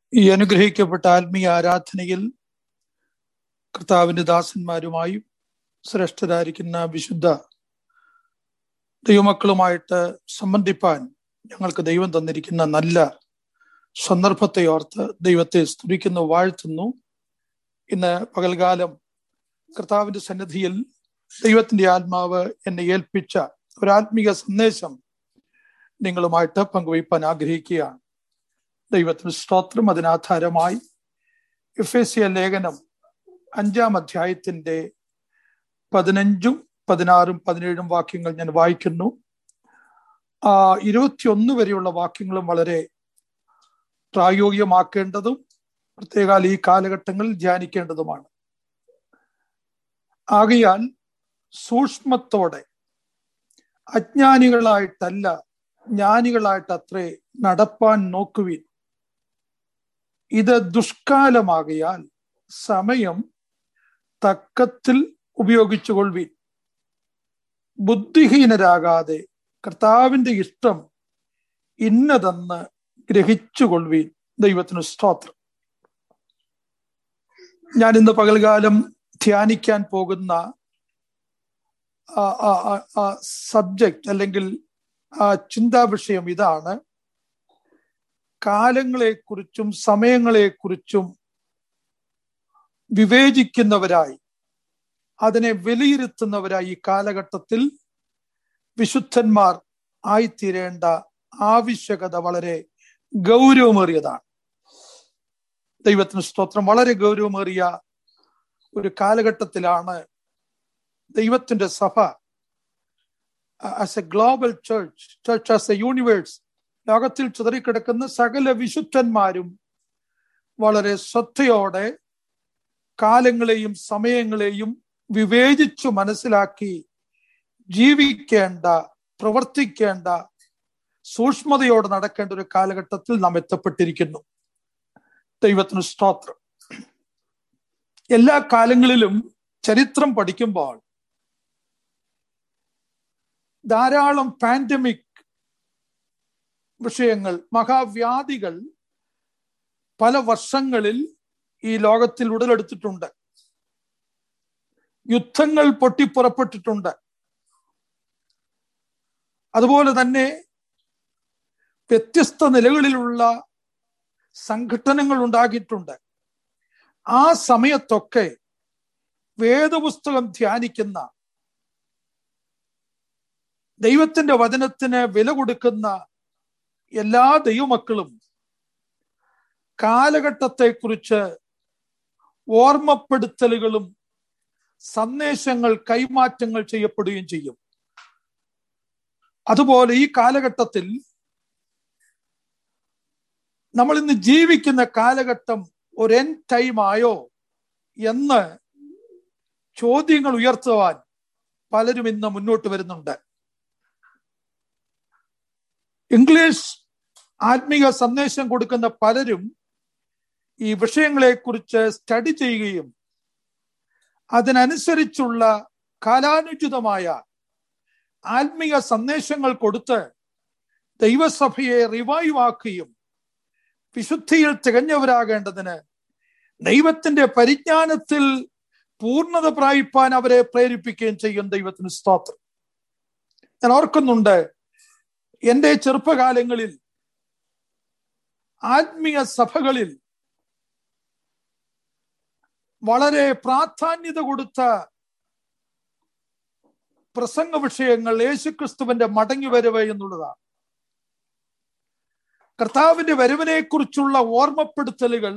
ഈ അനുഗ്രഹിക്കപ്പെട്ട ആത്മീയ ആരാധനയിൽ കർത്താവിന്റെ ദാസന്മാരുമായും ശ്രേഷ്ഠരായിരിക്കുന്ന വിശുദ്ധ ദൈവമക്കളുമായിട്ട് സംബന്ധിപ്പാൻ ഞങ്ങൾക്ക് ദൈവം തന്നിരിക്കുന്ന നല്ല സന്ദർഭത്തെ ഓർത്ത് ദൈവത്തെ സ്തുതിക്കുന്നു വാഴ്ത്തുന്നു ഇന്ന് പകൽകാലം കർത്താവിന്റെ സന്നിധിയിൽ ദൈവത്തിന്റെ ആത്മാവ് എന്നെ ഏൽപ്പിച്ച ഒരു ആത്മീക സന്ദേശം നിങ്ങളുമായിട്ട് പങ്കുവയ്പ്പാൻ ആഗ്രഹിക്കുകയാണ് ദൈവത്തിന് സ്തോത്രം അതിനാധാരമായി എഫ് എസ് സി ലേഖനം അഞ്ചാം അധ്യായത്തിന്റെ പതിനഞ്ചും പതിനാറും പതിനേഴും വാക്യങ്ങൾ ഞാൻ വായിക്കുന്നു ആ ഇരുപത്തിയൊന്ന് വരെയുള്ള വാക്യങ്ങളും വളരെ പ്രായോഗികമാക്കേണ്ടതും പ്രത്യേകാൽ ഈ കാലഘട്ടങ്ങളിൽ ധ്യാനിക്കേണ്ടതുമാണ് ആകയാൽ സൂക്ഷ്മത്തോടെ അജ്ഞാനികളായിട്ടല്ല ജ്ഞാനികളായിട്ട് അത്രേ നടപ്പാൻ നോക്കുവിൻ ഇത് ദുഷ്കാലമാകയാൽ സമയം തക്കത്തിൽ ഉപയോഗിച്ചുകൊള്ളുവിൻ ബുദ്ധിഹീനരാകാതെ കർത്താവിന്റെ ഇഷ്ടം ഇന്നതെന്ന് ഗ്രഹിച്ചുകൊള്ളുവിൻ ദൈവത്തിന് സ്തോത്രം ഞാൻ ഇന്ന് പകൽകാലം ധ്യാനിക്കാൻ പോകുന്ന സബ്ജക്റ്റ് അല്ലെങ്കിൽ ആ ചിന്താ വിഷയം ഇതാണ് കാലങ്ങളെക്കുറിച്ചും സമയങ്ങളെക്കുറിച്ചും വിവേചിക്കുന്നവരായി അതിനെ വിലയിരുത്തുന്നവരായി ഈ കാലഘട്ടത്തിൽ വിശുദ്ധന്മാർ ആയിത്തീരേണ്ട ആവശ്യകത വളരെ ഗൗരവമേറിയതാണ് ദൈവത്തിന് സ്തോത്രം വളരെ ഗൗരവമേറിയ ഒരു കാലഘട്ടത്തിലാണ് ദൈവത്തിന്റെ സഭ as a global church church as a universe ലോകത്തിൽ ചിതറിക്കിടക്കുന്ന സകല വിശുദ്ധന്മാരും വളരെ ശ്രദ്ധയോടെ കാലങ്ങളെയും സമയങ്ങളെയും വിവേചിച്ചു മനസ്സിലാക്കി ജീവിക്കേണ്ട പ്രവർത്തിക്കേണ്ട സൂക്ഷ്മതയോടെ നടക്കേണ്ട ഒരു കാലഘട്ടത്തിൽ നാം എത്തപ്പെട്ടിരിക്കുന്നു ദൈവത്തിന് സ്തോത്രം എല്ലാ കാലങ്ങളിലും ചരിത്രം പഠിക്കുമ്പോൾ ധാരാളം പാൻഡമിക് വിഷയങ്ങൾ മഹാവ്യാധികൾ പല വർഷങ്ങളിൽ ഈ ലോകത്തിൽ ഉടലെടുത്തിട്ടുണ്ട് യുദ്ധങ്ങൾ പൊട്ടിപ്പുറപ്പെട്ടിട്ടുണ്ട് അതുപോലെ തന്നെ വ്യത്യസ്ത നിലകളിലുള്ള സംഘടനകൾ ഉണ്ടാക്കിയിട്ടുണ്ട് ആ സമയത്തൊക്കെ വേദപുസ്തകം ധ്യാനിക്കുന്ന ദൈവത്തിന്റെ വചനത്തിന് വില കൊടുക്കുന്ന എല്ലാ ദൈവമക്കളും കാലഘട്ടത്തെക്കുറിച്ച് ഓർമ്മപ്പെടുത്തലുകളും സന്ദേശങ്ങൾ കൈമാറ്റങ്ങൾ ചെയ്യപ്പെടുകയും ചെയ്യും അതുപോലെ ഈ കാലഘട്ടത്തിൽ നമ്മൾ ഇന്ന് ജീവിക്കുന്ന കാലഘട്ടം ഒരു എൻ ടൈം ആയോ എന്ന് ചോദ്യങ്ങൾ ഉയർത്തുവാൻ പലരും ഇന്ന് മുന്നോട്ട് വരുന്നുണ്ട് ഇംഗ്ലീഷ് ആത്മീക സന്ദേശം കൊടുക്കുന്ന പലരും ഈ വിഷയങ്ങളെക്കുറിച്ച് സ്റ്റഡി ചെയ്യുകയും അതിനനുസരിച്ചുള്ള കാലാനുചിതമായ ആത്മീയ സന്ദേശങ്ങൾ കൊടുത്ത് ദൈവസഭയെ റിവൈവ് ആക്കുകയും വിശുദ്ധിയിൽ തികഞ്ഞവരാകേണ്ടതിന് ദൈവത്തിന്റെ പരിജ്ഞാനത്തിൽ പൂർണ്ണത പ്രാപിപ്പാൻ അവരെ പ്രേരിപ്പിക്കുകയും ചെയ്യും ദൈവത്തിന് സ്തോത്രം ഞാൻ ഓർക്കുന്നുണ്ട് എൻ്റെ ചെറുപ്പകാലങ്ങളിൽ ആത്മീയ സഭകളിൽ വളരെ പ്രാധാന്യത കൊടുത്ത പ്രസംഗ വിഷയങ്ങൾ യേശുക്രിസ്തുവിന്റെ മടങ്ങി വരവ് എന്നുള്ളതാണ് കർത്താവിന്റെ വരവിനെ കുറിച്ചുള്ള ഓർമ്മപ്പെടുത്തലുകൾ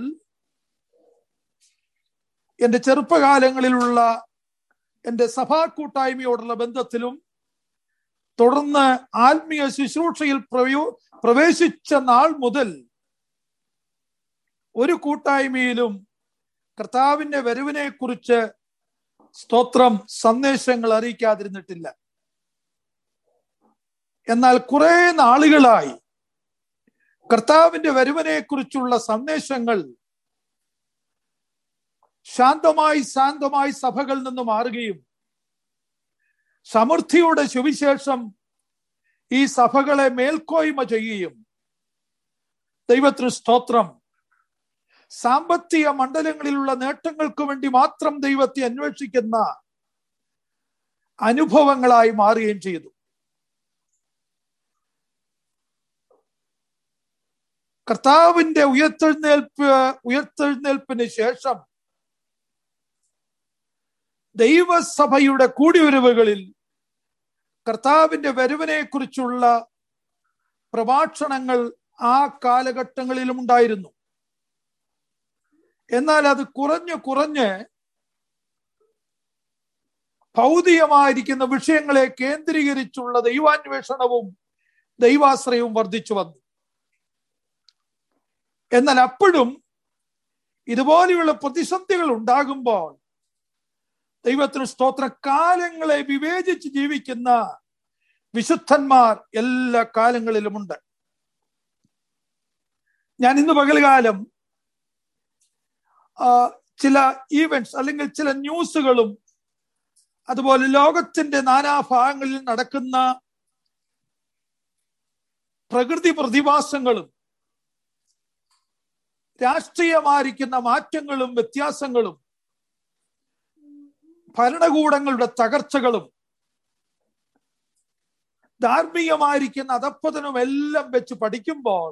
എന്റെ ചെറുപ്പകാലങ്ങളിലുള്ള എന്റെ സഭാ കൂട്ടായ്മയോടുള്ള ബന്ധത്തിലും തുടർന്ന് ആത്മീയ ശുശ്രൂഷയിൽ പ്രയോ പ്രവേശിച്ച നാൾ മുതൽ ഒരു കൂട്ടായ്മയിലും കർത്താവിന്റെ വരവിനെ കുറിച്ച് സ്തോത്രം സന്ദേശങ്ങൾ അറിയിക്കാതിരുന്നിട്ടില്ല എന്നാൽ കുറെ നാളുകളായി കർത്താവിന്റെ വരവിനെ കുറിച്ചുള്ള സന്ദേശങ്ങൾ ശാന്തമായി ശാന്തമായി സഭകളിൽ നിന്ന് മാറുകയും സമൃദ്ധിയുടെ സുവിശേഷം ഈ സഭകളെ മേൽക്കോയ്മ ചെയ്യുകയും ദൈവത്തിന് സ്തോത്രം സാമ്പത്തിക മണ്ഡലങ്ങളിലുള്ള നേട്ടങ്ങൾക്ക് വേണ്ടി മാത്രം ദൈവത്തെ അന്വേഷിക്കുന്ന അനുഭവങ്ങളായി മാറുകയും ചെയ്തു കർത്താവിന്റെ ഉയർത്തെഴുന്നേൽപ്പ് ഉയർത്തെഴുന്നേൽപ്പിന് ശേഷം ദൈവസഭയുടെ കൂടിവരവുകളിൽ കർത്താവിന്റെ വരവിനെ കുറിച്ചുള്ള പ്രഭാഷണങ്ങൾ ആ കാലഘട്ടങ്ങളിലും ഉണ്ടായിരുന്നു എന്നാൽ അത് കുറഞ്ഞു കുറഞ്ഞ് ഭൗതികമായിരിക്കുന്ന വിഷയങ്ങളെ കേന്ദ്രീകരിച്ചുള്ള ദൈവാന്വേഷണവും ദൈവാശ്രയവും വർദ്ധിച്ചു വന്നു എന്നാൽ അപ്പോഴും ഇതുപോലെയുള്ള പ്രതിസന്ധികൾ ഉണ്ടാകുമ്പോൾ ദൈവത്തിന് സ്തോത്ര കാലങ്ങളെ വിവേചിച്ച് ജീവിക്കുന്ന വിശുദ്ധന്മാർ എല്ലാ കാലങ്ങളിലുമുണ്ട് ഞാൻ ഇന്ന് പകൽകാലം ചില ഈവൻസ് അല്ലെങ്കിൽ ചില ന്യൂസുകളും അതുപോലെ ലോകത്തിന്റെ നാനാഭാഗങ്ങളിൽ നടക്കുന്ന പ്രകൃതി പ്രതിഭാസങ്ങളും രാഷ്ട്രീയമായിരിക്കുന്ന മാറ്റങ്ങളും വ്യത്യാസങ്ങളും ഭരണകൂടങ്ങളുടെ തകർച്ചകളും ധാർമ്മികമായിരിക്കുന്ന അധപ്പതനും എല്ലാം വെച്ച് പഠിക്കുമ്പോൾ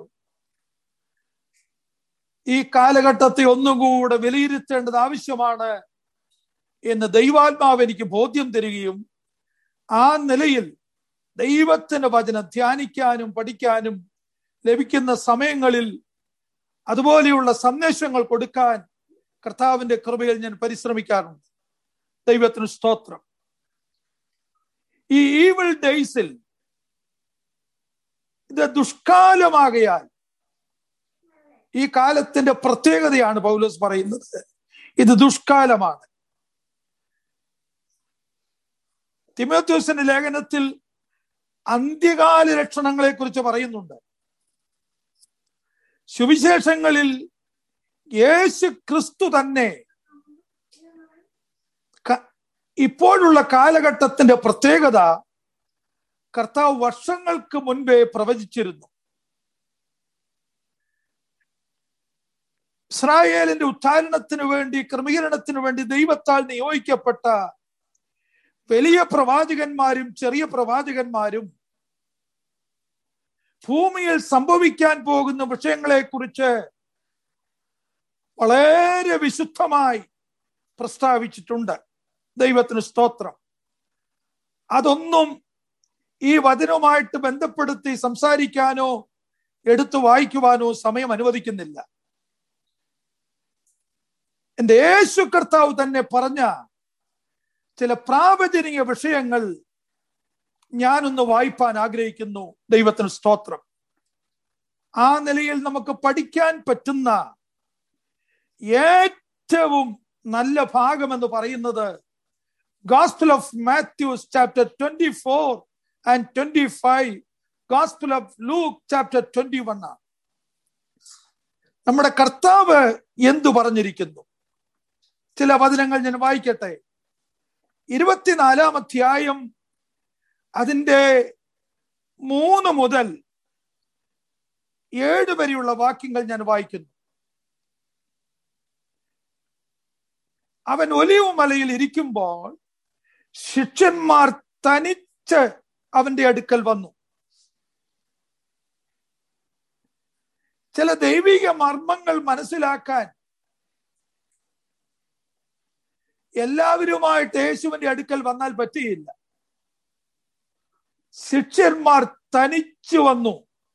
ഈ കാലഘട്ടത്തെ ഒന്നുകൂടെ വിലയിരുത്തേണ്ടത് ആവശ്യമാണ് എന്ന് ദൈവാത്മാവ് എനിക്ക് ബോധ്യം തരികയും ആ നിലയിൽ ദൈവത്തിന്റെ വചനം ധ്യാനിക്കാനും പഠിക്കാനും ലഭിക്കുന്ന സമയങ്ങളിൽ അതുപോലെയുള്ള സന്ദേശങ്ങൾ കൊടുക്കാൻ കർത്താവിന്റെ കൃപയിൽ ഞാൻ പരിശ്രമിക്കാറുണ്ട് ദൈവത്തിന് സ്തോത്രം ഈ ഈവിൾ ഡേയ്സിൽ ഇത് ദുഷ്കാലമാകയാൽ ഈ കാലത്തിന്റെ പ്രത്യേകതയാണ് പൗലോസ് പറയുന്നത് ഇത് ദുഷ്കാലമാണ് തിമോത്യോസിന്റെ ലേഖനത്തിൽ അന്ത്യകാല ലക്ഷണങ്ങളെ കുറിച്ച് പറയുന്നുണ്ട് സുവിശേഷങ്ങളിൽ യേശു ക്രിസ്തു തന്നെ ഇപ്പോഴുള്ള കാലഘട്ടത്തിന്റെ പ്രത്യേകത കർത്താവ് വർഷങ്ങൾക്ക് മുൻപേ പ്രവചിച്ചിരുന്നു ഇസ്രായേലിന്റെ ഉദ്ധാരണത്തിനു വേണ്ടി ക്രമീകരണത്തിനു വേണ്ടി ദൈവത്താൽ നിയോഗിക്കപ്പെട്ട വലിയ പ്രവാചകന്മാരും ചെറിയ പ്രവാചകന്മാരും ഭൂമിയിൽ സംഭവിക്കാൻ പോകുന്ന വിഷയങ്ങളെ കുറിച്ച് വളരെ വിശുദ്ധമായി പ്രസ്താവിച്ചിട്ടുണ്ട് ദൈവത്തിന് സ്തോത്രം അതൊന്നും ഈ വചനവുമായിട്ട് ബന്ധപ്പെടുത്തി സംസാരിക്കാനോ എടുത്തു വായിക്കുവാനോ സമയം അനുവദിക്കുന്നില്ല എന്റെ യേശു കർത്താവ് തന്നെ പറഞ്ഞ ചില പ്രാവചനിക വിഷയങ്ങൾ ഞാനൊന്ന് വായിപ്പാൻ ആഗ്രഹിക്കുന്നു ദൈവത്തിന് സ്തോത്രം ആ നിലയിൽ നമുക്ക് പഠിക്കാൻ പറ്റുന്ന ഏറ്റവും നല്ല ഭാഗം എന്ന് പറയുന്നത് gospel of Matthews chapter twenty four and twenty five gospel of Luke chapter twenty one ആണ് നമ്മുടെ കർത്താവ് എന്തു പറഞ്ഞിരിക്കുന്നു ചില വചനങ്ങൾ ഞാൻ വായിക്കട്ടെ ഇരുപത്തിനാലാം അധ്യായം അതിൻ്റെ മൂന്ന് മുതൽ ഏഴ് വരെയുള്ള വാക്യങ്ങൾ ഞാൻ വായിക്കുന്നു അവൻ ഒലിവ് മലയിൽ ഇരിക്കുമ്പോൾ ശിഷ്യന്മാർ തനിച്ച് അവന്റെ അടുക്കൽ വന്നു ചില ദൈവിക മർമ്മങ്ങൾ മനസ്സിലാക്കാൻ എല്ലാവരുമായിട്ട് യേശുവിന്റെ അടുക്കൽ വന്നാൽ പറ്റിയില്ല ശിഷ്യന്മാർ തനിച്ചു വന്നു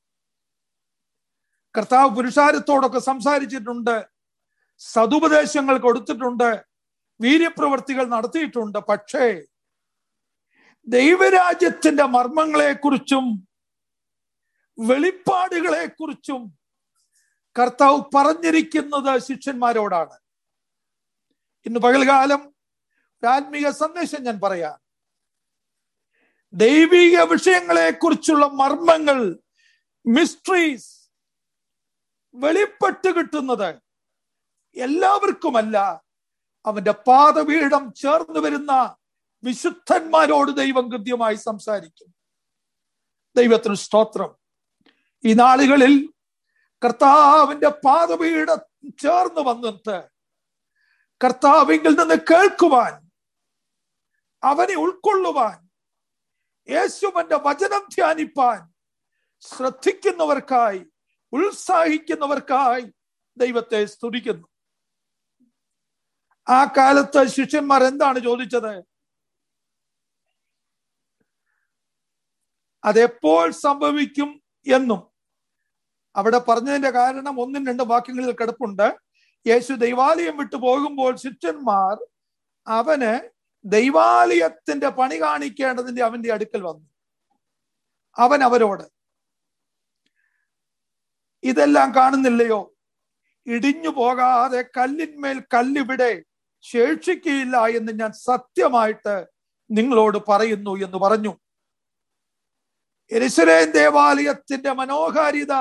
കർത്താവ് പുരുഷാരത്തോടൊക്കെ സംസാരിച്ചിട്ടുണ്ട് സതുപദേശങ്ങൾ കൊടുത്തിട്ടുണ്ട് വീര്യപ്രവർത്തികൾ നടത്തിയിട്ടുണ്ട് പക്ഷേ ദൈവരാജ്യത്തിന്റെ മർമ്മങ്ങളെ കുറിച്ചും വെളിപ്പാടുകളെ കുറിച്ചും കർത്താവ് പറഞ്ഞിരിക്കുന്നത് ശിഷ്യന്മാരോടാണ് ഇന്ന് പകൽകാലം ആത്മീക സന്ദേശം ഞാൻ പറയാം ദൈവിക വിഷയങ്ങളെ കുറിച്ചുള്ള മർമ്മങ്ങൾ മിസ്ട്രീസ് വെളിപ്പെട്ട് കിട്ടുന്നത് എല്ലാവർക്കുമല്ല അവന്റെ പാദപീഠം ചേർന്ന് വരുന്ന വിശുദ്ധന്മാരോട് ദൈവം കൃത്യമായി സംസാരിക്കും ദൈവത്തിന് സ്തോത്രം ഈ നാളുകളിൽ കർത്താവിന്റെ പാദപീഠ ചേർന്ന് വന്നിട്ട് കർത്താവിങ്കിൽ നിന്ന് കേൾക്കുവാൻ അവനെ ഉൾക്കൊള്ളുവാൻ യേശുവന്റെ വചനം ധ്യാനിപ്പാൻ ശ്രദ്ധിക്കുന്നവർക്കായി ഉത്സാഹിക്കുന്നവർക്കായി ദൈവത്തെ സ്തുതിക്കുന്നു ആ കാലത്ത് ശിഷ്യന്മാർ എന്താണ് ചോദിച്ചത് അതെപ്പോൾ സംഭവിക്കും എന്നും അവിടെ പറഞ്ഞതിന്റെ കാരണം ഒന്നും രണ്ടും വാക്യങ്ങളിൽ കിടപ്പുണ്ട് യേശു ദൈവാലയം വിട്ടു പോകുമ്പോൾ ശിഷ്യന്മാർ അവന് ദൈവാലയത്തിന്റെ പണി കാണിക്കേണ്ടതിന്റെ അവന്റെ അടുക്കൽ വന്നു അവൻ അവരോട് ഇതെല്ലാം കാണുന്നില്ലയോ ഇടിഞ്ഞു പോകാതെ കല്ലിന്മേൽ കല്ലിവിടെ ശേഷിക്കയില്ല എന്ന് ഞാൻ സത്യമായിട്ട് നിങ്ങളോട് പറയുന്നു എന്ന് പറഞ്ഞു എരിശലേം ദേവാലയത്തിന്റെ മനോഹാരിത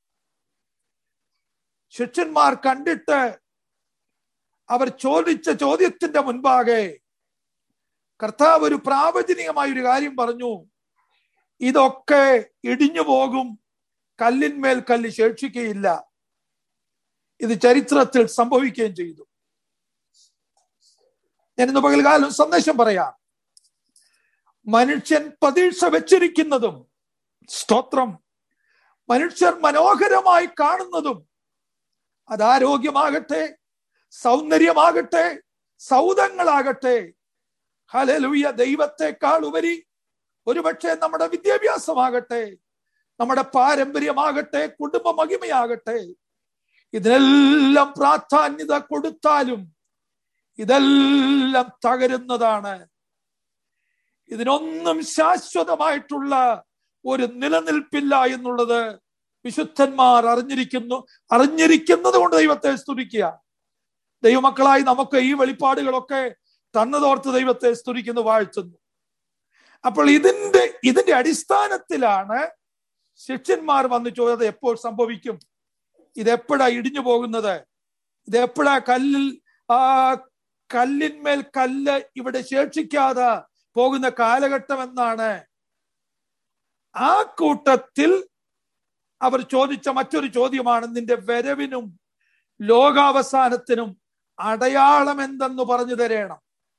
ശിഷ്യന്മാർ കണ്ടിട്ട് അവർ ചോദിച്ച ചോദ്യത്തിന്റെ മുൻപാകെ കർത്താവ് ഒരു പ്രാവചനികമായ ഒരു കാര്യം പറഞ്ഞു ഇതൊക്കെ ഇടിഞ്ഞു പോകും കല്ലിന്മേൽ കല്ല് ശേഷിക്കുകയില്ല ഇത് ചരിത്രത്തിൽ സംഭവിക്കുകയും ചെയ്തു ഞാൻ ഇന്ന് പകൽകാലം സന്ദേശം പറയാം മനുഷ്യൻ പ്രതീക്ഷ വെച്ചിരിക്കുന്നതും സ്തോത്രം മനുഷ്യർ മനോഹരമായി കാണുന്നതും അത് ആരോഗ്യമാകട്ടെ സൗന്ദര്യമാകട്ടെ സൗദങ്ങളാകട്ടെ ഹലലുയ ദൈവത്തെക്കാൾ ഉപരി ഒരുപക്ഷെ നമ്മുടെ വിദ്യാഭ്യാസമാകട്ടെ നമ്മുടെ പാരമ്പര്യമാകട്ടെ കുടുംബ മഹിമയാകട്ടെ ഇതിനെല്ലാം പ്രാധാന്യത കൊടുത്താലും ഇതെല്ലാം തകരുന്നതാണ് ഇതിനൊന്നും ശാശ്വതമായിട്ടുള്ള ഒരു നിലനിൽപ്പില്ല എന്നുള്ളത് വിശുദ്ധന്മാർ അറിഞ്ഞിരിക്കുന്നു അറിഞ്ഞിരിക്കുന്നത് കൊണ്ട് ദൈവത്തെ സ്തുതിക്കുക ദൈവമക്കളായി നമുക്ക് ഈ വെളിപ്പാടുകളൊക്കെ തന്നതോർത്ത് ദൈവത്തെ സ്തുതിക്കുന്നു വാഴ്ത്തുന്നു അപ്പോൾ ഇതിന്റെ ഇതിന്റെ അടിസ്ഥാനത്തിലാണ് ശിഷ്യന്മാർ വന്ന് ചോദിച്ചത് എപ്പോൾ സംഭവിക്കും ഇതെപ്പോഴാ ഇടിഞ്ഞു പോകുന്നത് ഇതെപ്പോഴാ കല്ലിൽ ആ കല്ലിന്മേൽ കല്ല് ഇവിടെ ശേഷിക്കാതെ പോകുന്ന കാലഘട്ടം എന്നാണ് ആ കൂട്ടത്തിൽ അവർ ചോദിച്ച മറ്റൊരു ചോദ്യമാണ് നിന്റെ വരവിനും ലോകാവസാനത്തിനും അടയാളം എന്തെന്ന് പറഞ്ഞു തരേണം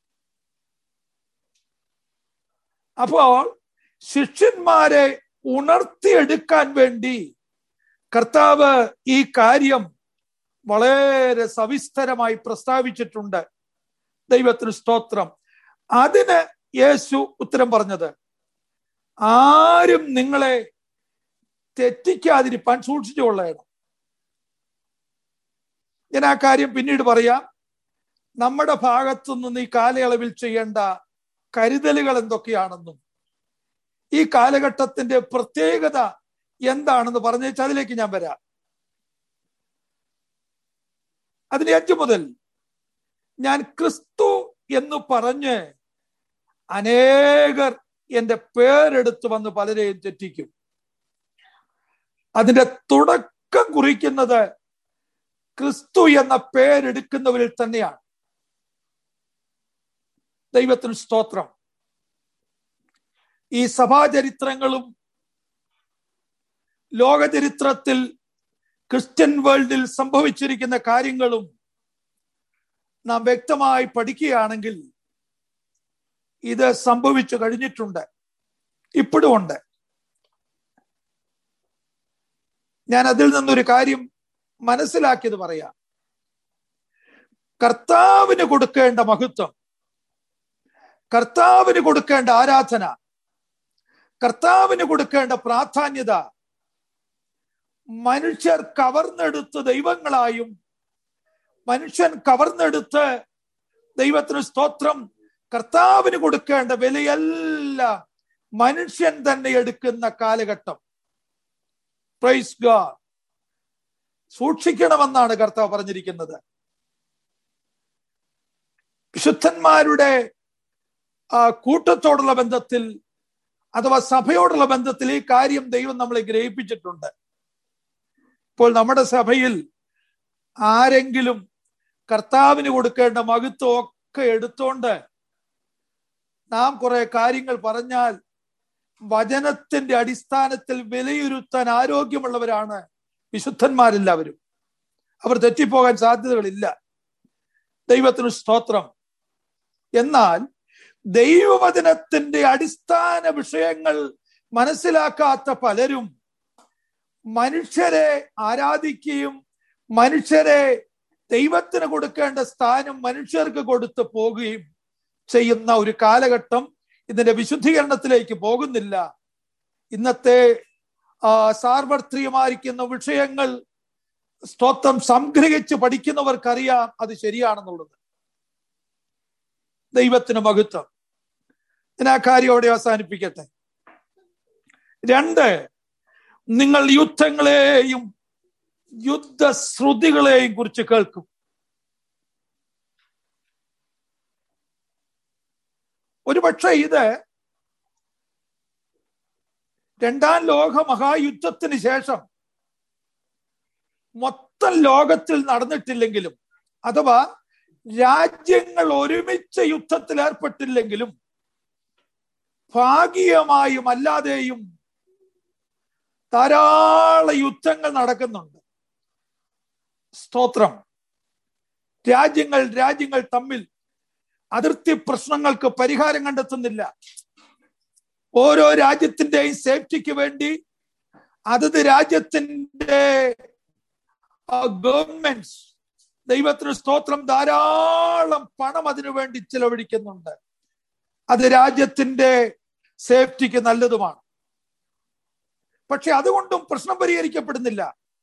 അപ്പോൾ ശിഷ്യന്മാരെ ഉണർത്തിയെടുക്കാൻ വേണ്ടി കർത്താവ് ഈ കാര്യം വളരെ സവിസ്തരമായി പ്രസ്താവിച്ചിട്ടുണ്ട് ദൈവത്തിന് സ്തോത്രം അതിന് യേശു ഉത്തരം പറഞ്ഞത് ആരും നിങ്ങളെ തെറ്റിക്കാതിരിപ്പാൻ സൂക്ഷിച്ചുകൊള്ളണം ഞാൻ ആ കാര്യം പിന്നീട് പറയാം നമ്മുടെ ഭാഗത്തു നിന്ന് ഈ കാലയളവിൽ ചെയ്യേണ്ട കരുതലുകൾ എന്തൊക്കെയാണെന്നും ഈ കാലഘട്ടത്തിന്റെ പ്രത്യേകത എന്താണെന്ന് പറഞ്ഞേച്ച് അതിലേക്ക് ഞാൻ വരാം അതിന് അഞ്ചു മുതൽ ഞാൻ ക്രിസ്തു എന്ന് പറഞ്ഞ് അനേകർ എന്റെ പേരെടുത്ത് വന്ന് പലരെയും തെറ്റിക്കും അതിന്റെ തുടക്കം കുറിക്കുന്നത് ക്രിസ്തു എന്ന പേരെടുക്കുന്നവരിൽ തന്നെയാണ് ദൈവത്തിന് സ്തോത്രം ഈ സഭാചരിത്രങ്ങളും ലോകചരിത്രത്തിൽ ക്രിസ്ത്യൻ വേൾഡിൽ സംഭവിച്ചിരിക്കുന്ന കാര്യങ്ങളും നാം വ്യക്തമായി പഠിക്കുകയാണെങ്കിൽ ഇത് സംഭവിച്ചു കഴിഞ്ഞിട്ടുണ്ട് ഇപ്പോഴും ഉണ്ട് ഞാൻ അതിൽ നിന്നൊരു കാര്യം മനസ്സിലാക്കിയത് പറയാം കർത്താവിന് കൊടുക്കേണ്ട മഹത്വം കർത്താവിന് കൊടുക്കേണ്ട ആരാധന കർത്താവിന് കൊടുക്കേണ്ട പ്രാധാന്യത മനുഷ്യർ കവർന്നെടുത്ത് ദൈവങ്ങളായും മനുഷ്യൻ കവർന്നെടുത്ത് ദൈവത്തിന് സ്തോത്രം കർത്താവിന് കൊടുക്കേണ്ട വിലയെല്ലാം മനുഷ്യൻ തന്നെ എടുക്കുന്ന കാലഘട്ടം പ്രൈസ് ഗാഡ് സൂക്ഷിക്കണമെന്നാണ് കർത്താവ് പറഞ്ഞിരിക്കുന്നത് വിശുദ്ധന്മാരുടെ ആ കൂട്ടത്തോടുള്ള ബന്ധത്തിൽ അഥവാ സഭയോടുള്ള ബന്ധത്തിൽ ഈ കാര്യം ദൈവം നമ്മളെ ഗ്രഹിപ്പിച്ചിട്ടുണ്ട് ഇപ്പോൾ നമ്മുടെ സഭയിൽ ആരെങ്കിലും കർത്താവിന് കൊടുക്കേണ്ട മഹത്വം ഒക്കെ എടുത്തോണ്ട് നാം കുറെ കാര്യങ്ങൾ പറഞ്ഞാൽ വചനത്തിന്റെ അടിസ്ഥാനത്തിൽ വിലയിരുത്താൻ ആരോഗ്യമുള്ളവരാണ് വിശുദ്ധന്മാരെല്ലാവരും അവർ തെറ്റിപ്പോകാൻ സാധ്യതകളില്ല ദൈവത്തിന് സ്തോത്രം എന്നാൽ ദൈവവചനത്തിന്റെ അടിസ്ഥാന വിഷയങ്ങൾ മനസ്സിലാക്കാത്ത പലരും മനുഷ്യരെ ആരാധിക്കുകയും മനുഷ്യരെ ദൈവത്തിന് കൊടുക്കേണ്ട സ്ഥാനം മനുഷ്യർക്ക് കൊടുത്തു പോകുകയും ചെയ്യുന്ന ഒരു കാലഘട്ടം ഇതിന്റെ വിശുദ്ധീകരണത്തിലേക്ക് പോകുന്നില്ല ഇന്നത്തെ സാർവത്രികമായിരിക്കുന്ന വിഷയങ്ങൾ സ്തോത്രം സംഗ്രഹിച്ച് പഠിക്കുന്നവർക്കറിയാം അത് ശരിയാണെന്നുള്ളത് ദൈവത്തിന് മഹത്വം ഞാൻ ആ കാര്യം അവിടെ അവസാനിപ്പിക്കട്ടെ രണ്ട് നിങ്ങൾ യുദ്ധങ്ങളെയും യുദ്ധശ്രുതികളെയും കുറിച്ച് കേൾക്കും ഒരുപക്ഷെ ഇത് രണ്ടാം ലോക മഹായുദ്ധത്തിന് ശേഷം മൊത്തം ലോകത്തിൽ നടന്നിട്ടില്ലെങ്കിലും അഥവാ രാജ്യങ്ങൾ ഒരുമിച്ച് യുദ്ധത്തിൽ ഏർപ്പെട്ടില്ലെങ്കിലും ഭാഗികമായും അല്ലാതെയും ധാരാളം യുദ്ധങ്ങൾ നടക്കുന്നുണ്ട് സ്തോത്രം രാജ്യങ്ങൾ രാജ്യങ്ങൾ തമ്മിൽ അതിർത്തി പ്രശ്നങ്ങൾക്ക് പരിഹാരം കണ്ടെത്തുന്നില്ല ഓരോ രാജ്യത്തിന്റെയും സേഫ്റ്റിക്ക് വേണ്ടി അതത് രാജ്യത്തിന്റെ ഗവൺമെന്റ്സ് ദൈവത്തിന് സ്തോത്രം ധാരാളം പണം അതിനു വേണ്ടി ചിലവഴിക്കുന്നുണ്ട് അത് രാജ്യത്തിന്റെ സേഫ്റ്റിക്ക് നല്ലതുമാണ് പക്ഷെ അതുകൊണ്ടും പ്രശ്നം പരിഹരിക്കപ്പെടുന്നില്ല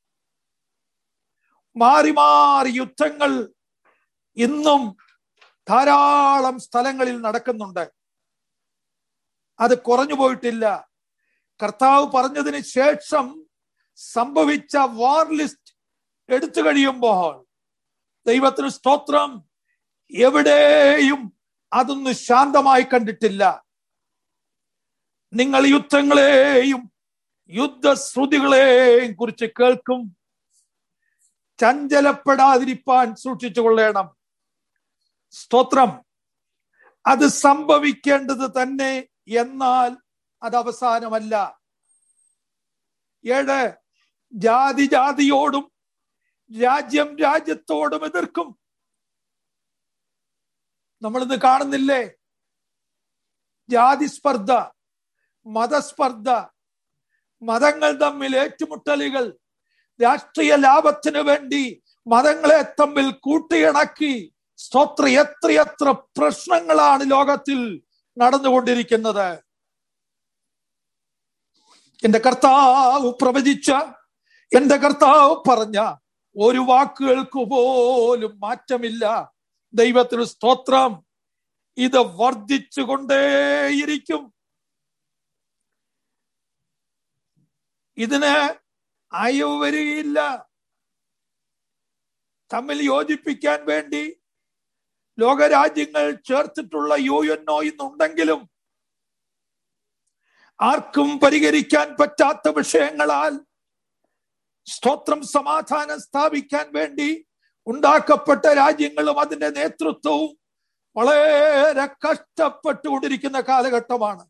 മാറി മാറി യുദ്ധങ്ങൾ ഇന്നും ധാരാളം സ്ഥലങ്ങളിൽ നടക്കുന്നുണ്ട് അത് കുറഞ്ഞു പോയിട്ടില്ല കർത്താവ് പറഞ്ഞതിന് ശേഷം സംഭവിച്ച വാർ ലിസ്റ്റ് എടുത്തു കഴിയുമ്പോൾ ദൈവത്തിന് സ്തോത്രം എവിടെയും അതൊന്നും ശാന്തമായി കണ്ടിട്ടില്ല നിങ്ങൾ യുദ്ധങ്ങളെയും യുദ്ധശ്രുതികളെയും കുറിച്ച് കേൾക്കും ചഞ്ചലപ്പെടാതിരിപ്പാൻ സൂക്ഷിച്ചു കൊള്ളണം സ്തോത്രം അത് സംഭവിക്കേണ്ടത് തന്നെ എന്നാൽ അത് അവസാനമല്ല ഏഴ് ജാതി ജാതിയോടും രാജ്യം രാജ്യത്തോടും എതിർക്കും നമ്മളിന്ന് കാണുന്നില്ലേ ജാതി സ്പർദ്ധ മതസ്പർദ്ധ മതങ്ങൾ തമ്മിൽ ഏറ്റുമുട്ടലുകൾ രാഷ്ട്രീയ ലാഭത്തിന് വേണ്ടി മതങ്ങളെ തമ്മിൽ കൂട്ടിയിണക്കി സ്തോത്ര എത്രയെത്ര പ്രശ്നങ്ങളാണ് ലോകത്തിൽ നടന്നുകൊണ്ടിരിക്കുന്നത് എന്റെ കർത്താവ് പ്രവചിച്ച എന്റെ കർത്താവ് പറഞ്ഞ ഒരു വാക്കുകൾക്ക് പോലും മാറ്റമില്ല ദൈവത്തിന് സ്തോത്രം ഇത് വർദ്ധിച്ചുകൊണ്ടേയിരിക്കും ഇതിന് അയവ് വരികയില്ല തമ്മിൽ യോജിപ്പിക്കാൻ വേണ്ടി ലോകരാജ്യങ്ങൾ ചേർത്തിട്ടുള്ള യു എൻ ഒ ഇന്നുണ്ടെങ്കിലും ആർക്കും പരിഹരിക്കാൻ പറ്റാത്ത വിഷയങ്ങളാൽ സ്തോത്രം സമാധാനം സ്ഥാപിക്കാൻ വേണ്ടി ഉണ്ടാക്കപ്പെട്ട രാജ്യങ്ങളും അതിന്റെ നേതൃത്വവും വളരെ കഷ്ടപ്പെട്ടുകൊണ്ടിരിക്കുന്ന കാലഘട്ടമാണ്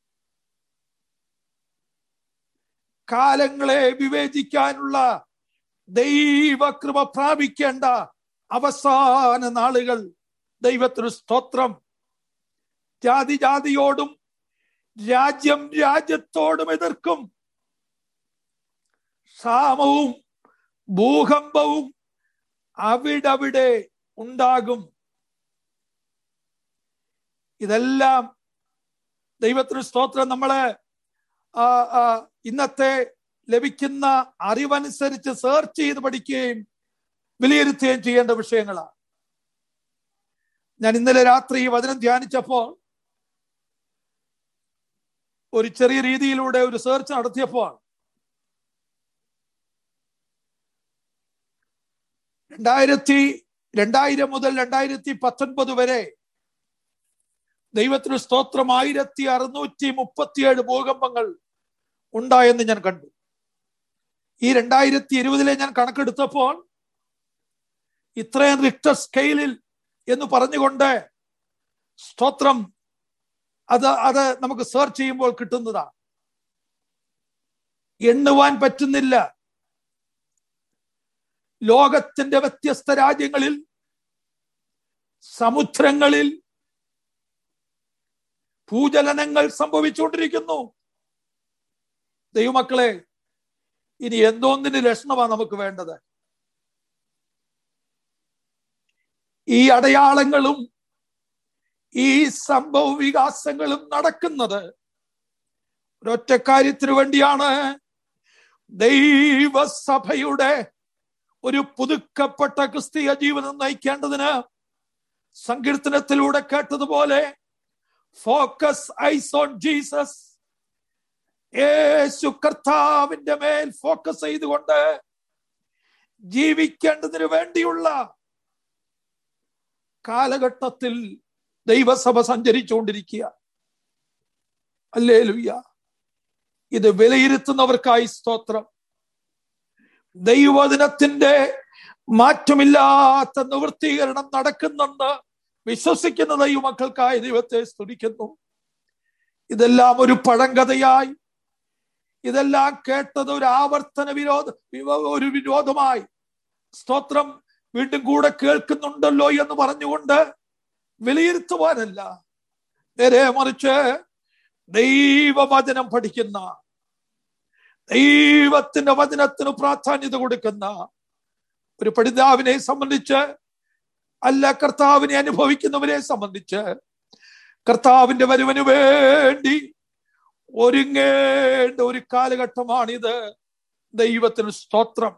കാലങ്ങളെ വിവേചിക്കാനുള്ള ദൈവകൃപ പ്രാപിക്കേണ്ട അവസാന നാളുകൾ ദൈവത്തിന് സ്തോത്രം ജാതി ജാതിയോടും രാജ്യം രാജ്യത്തോടും എതിർക്കും ക്ഷാമവും ഭൂകമ്പവും അവിടവിടെ ഉണ്ടാകും ഇതെല്ലാം ദൈവത്തിന് സ്തോത്രം നമ്മള് ഇന്നത്തെ ലഭിക്കുന്ന അറിവനുസരിച്ച് സെർച്ച് ചെയ്ത് പഠിക്കുകയും വിലയിരുത്തുകയും ചെയ്യേണ്ട വിഷയങ്ങളാണ് ഞാൻ ഇന്നലെ രാത്രി ഈ വചനം ധ്യാനിച്ചപ്പോൾ ഒരു ചെറിയ രീതിയിലൂടെ ഒരു സെർച്ച് നടത്തിയപ്പോൾ രണ്ടായിരത്തി രണ്ടായിരം മുതൽ രണ്ടായിരത്തി പത്തൊൻപത് വരെ ദൈവത്തിന് സ്തോത്രം ആയിരത്തി അറുന്നൂറ്റി മുപ്പത്തിയേഴ് ഭൂകമ്പങ്ങൾ ഉണ്ടായെന്ന് ഞാൻ കണ്ടു ഈ രണ്ടായിരത്തി ഇരുപതിലെ ഞാൻ കണക്കെടുത്തപ്പോൾ ഇത്രയും റിക്ടർ സ്കെയിലിൽ എന്ന് പറഞ്ഞുകൊണ്ട് സ്തോത്രം അത് അത് നമുക്ക് സെർച്ച് ചെയ്യുമ്പോൾ കിട്ടുന്നതാണ് എണ്ണുവാൻ പറ്റുന്നില്ല ലോകത്തിന്റെ വ്യത്യസ്ത രാജ്യങ്ങളിൽ സമുദ്രങ്ങളിൽ ഭൂചലനങ്ങൾ സംഭവിച്ചുകൊണ്ടിരിക്കുന്നു ദൈവമക്കളെ ഇനി എന്തോന്നിന് ലക്ഷണമാണ് നമുക്ക് വേണ്ടത് ഈ അടയാളങ്ങളും ഈ സംഭവ വികാസങ്ങളും നടക്കുന്നത് ഒരൊറ്റ കാര്യത്തിനു വേണ്ടിയാണ് ദൈവസഭയുടെ ഒരു പുതുക്കപ്പെട്ട ക്രിസ്തീയ ജീവിതം നയിക്കേണ്ടതിന് സങ്കീർത്തനത്തിലൂടെ കേട്ടതുപോലെ ഫോക്കസ് ഐസ് ഓൺ ജീസസ് യേശു കർത്താവിന്റെ മേൽ ഫോക്കസ് ചെയ്തുകൊണ്ട് ജീവിക്കേണ്ടതിന് വേണ്ടിയുള്ള കാലഘട്ടത്തിൽ ദൈവസഭ സഞ്ചരിച്ചുകൊണ്ടിരിക്കുക അല്ലേ ലുയ്യ ഇത് വിലയിരുത്തുന്നവർക്കായി സ്തോത്രം ദൈവദിനത്തിന്റെ മാറ്റമില്ലാത്ത നിവൃത്തീകരണം നടക്കുന്നെന്ന് വിശ്വസിക്കുന്ന ദൈവമക്കൾക്കായി ദൈവത്തെ സ്തുതിക്കുന്നു ഇതെല്ലാം ഒരു പഴങ്കഥയായി ഇതെല്ലാം കേട്ടത് ഒരു ആവർത്തന വിരോധ ഒരു വിരോധമായി സ്തോത്രം വീണ്ടും കൂടെ കേൾക്കുന്നുണ്ടല്ലോ എന്ന് പറഞ്ഞുകൊണ്ട് വിലയിരുത്തുവാനല്ല നേരെ മറിച്ച് ദൈവവചനം പഠിക്കുന്ന ദൈവത്തിന്റെ വചനത്തിന് പ്രാധാന്യത കൊടുക്കുന്ന ഒരു പഠിതാവിനെ സംബന്ധിച്ച് അല്ല കർത്താവിനെ അനുഭവിക്കുന്നവരെ സംബന്ധിച്ച് കർത്താവിന്റെ വരുവന് വേണ്ടി ഒരുങ്ങേണ്ട ഒരു കാലഘട്ടമാണിത് ദൈവത്തിന് സ്തോത്രം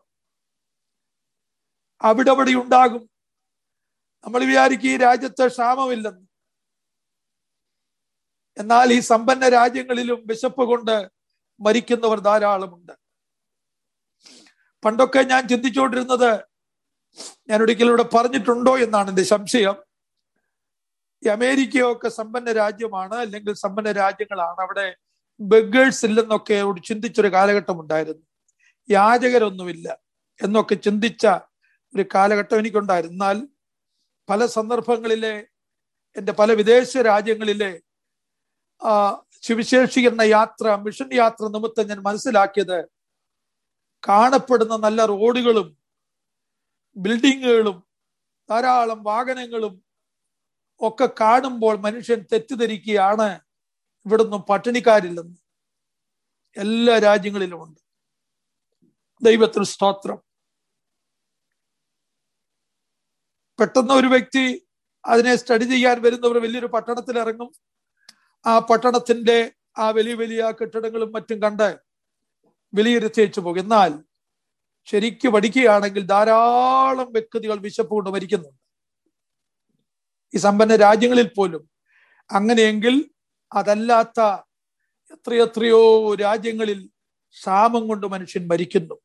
അവിടെ അവിടെ ഉണ്ടാകും നമ്മൾ വിചാരിക്കും ഈ രാജ്യത്ത് ക്ഷാമമില്ലെന്ന് എന്നാൽ ഈ സമ്പന്ന രാജ്യങ്ങളിലും വിശപ്പ് കൊണ്ട് മരിക്കുന്നവർ ധാരാളമുണ്ട് പണ്ടൊക്കെ ഞാൻ ചിന്തിച്ചുകൊണ്ടിരുന്നത് ഞാൻ ഒരിക്കലും ഇവിടെ പറഞ്ഞിട്ടുണ്ടോ എന്നാണ് എന്റെ സംശയം ഈ അമേരിക്കയൊക്കെ സമ്പന്ന രാജ്യമാണ് അല്ലെങ്കിൽ സമ്പന്ന രാജ്യങ്ങളാണ് അവിടെ ബെഗേഴ്സ് ഇല്ലെന്നൊക്കെ ഒരു ചിന്തിച്ചൊരു കാലഘട്ടം ഉണ്ടായിരുന്നു യാചകരൊന്നുമില്ല എന്നൊക്കെ ചിന്തിച്ച ഒരു കാലഘട്ടം എനിക്കുണ്ടായിരുന്നു എന്നാൽ പല സന്ദർഭങ്ങളിലെ എൻ്റെ പല വിദേശ രാജ്യങ്ങളിലെ ആ സുവിശേഷീകരണ യാത്ര മിഷൻ യാത്ര നിമിത്തം ഞാൻ മനസ്സിലാക്കിയത് കാണപ്പെടുന്ന നല്ല റോഡുകളും ബിൽഡിങ്ങുകളും ധാരാളം വാഹനങ്ങളും ഒക്കെ കാണുമ്പോൾ മനുഷ്യൻ തെറ്റിദ്ധരിക്കുകയാണ് ഇവിടൊന്നും പട്ടിണിക്കാരില്ലെന്ന് എല്ലാ രാജ്യങ്ങളിലുമുണ്ട് ദൈവത്തിന് സ്തോത്രം പെട്ടെന്ന് ഒരു വ്യക്തി അതിനെ സ്റ്റഡി ചെയ്യാൻ വരുന്നവർ വലിയൊരു പട്ടണത്തിൽ ഇറങ്ങും ആ പട്ടണത്തിന്റെ ആ വലിയ വലിയ കെട്ടിടങ്ങളും മറ്റും കണ്ട് വിലയിരുത്തിച്ചു പോകും എന്നാൽ ശരിക്ക് പഠിക്കുകയാണെങ്കിൽ ധാരാളം വ്യക്തികൾ വിശപ്പ് കൊണ്ട് മരിക്കുന്നുണ്ട് ഈ സമ്പന്ന രാജ്യങ്ങളിൽ പോലും അങ്ങനെയെങ്കിൽ അതല്ലാത്ത എത്രയെത്രയോ രാജ്യങ്ങളിൽ ക്ഷാമം കൊണ്ട് മനുഷ്യൻ മരിക്കുന്നു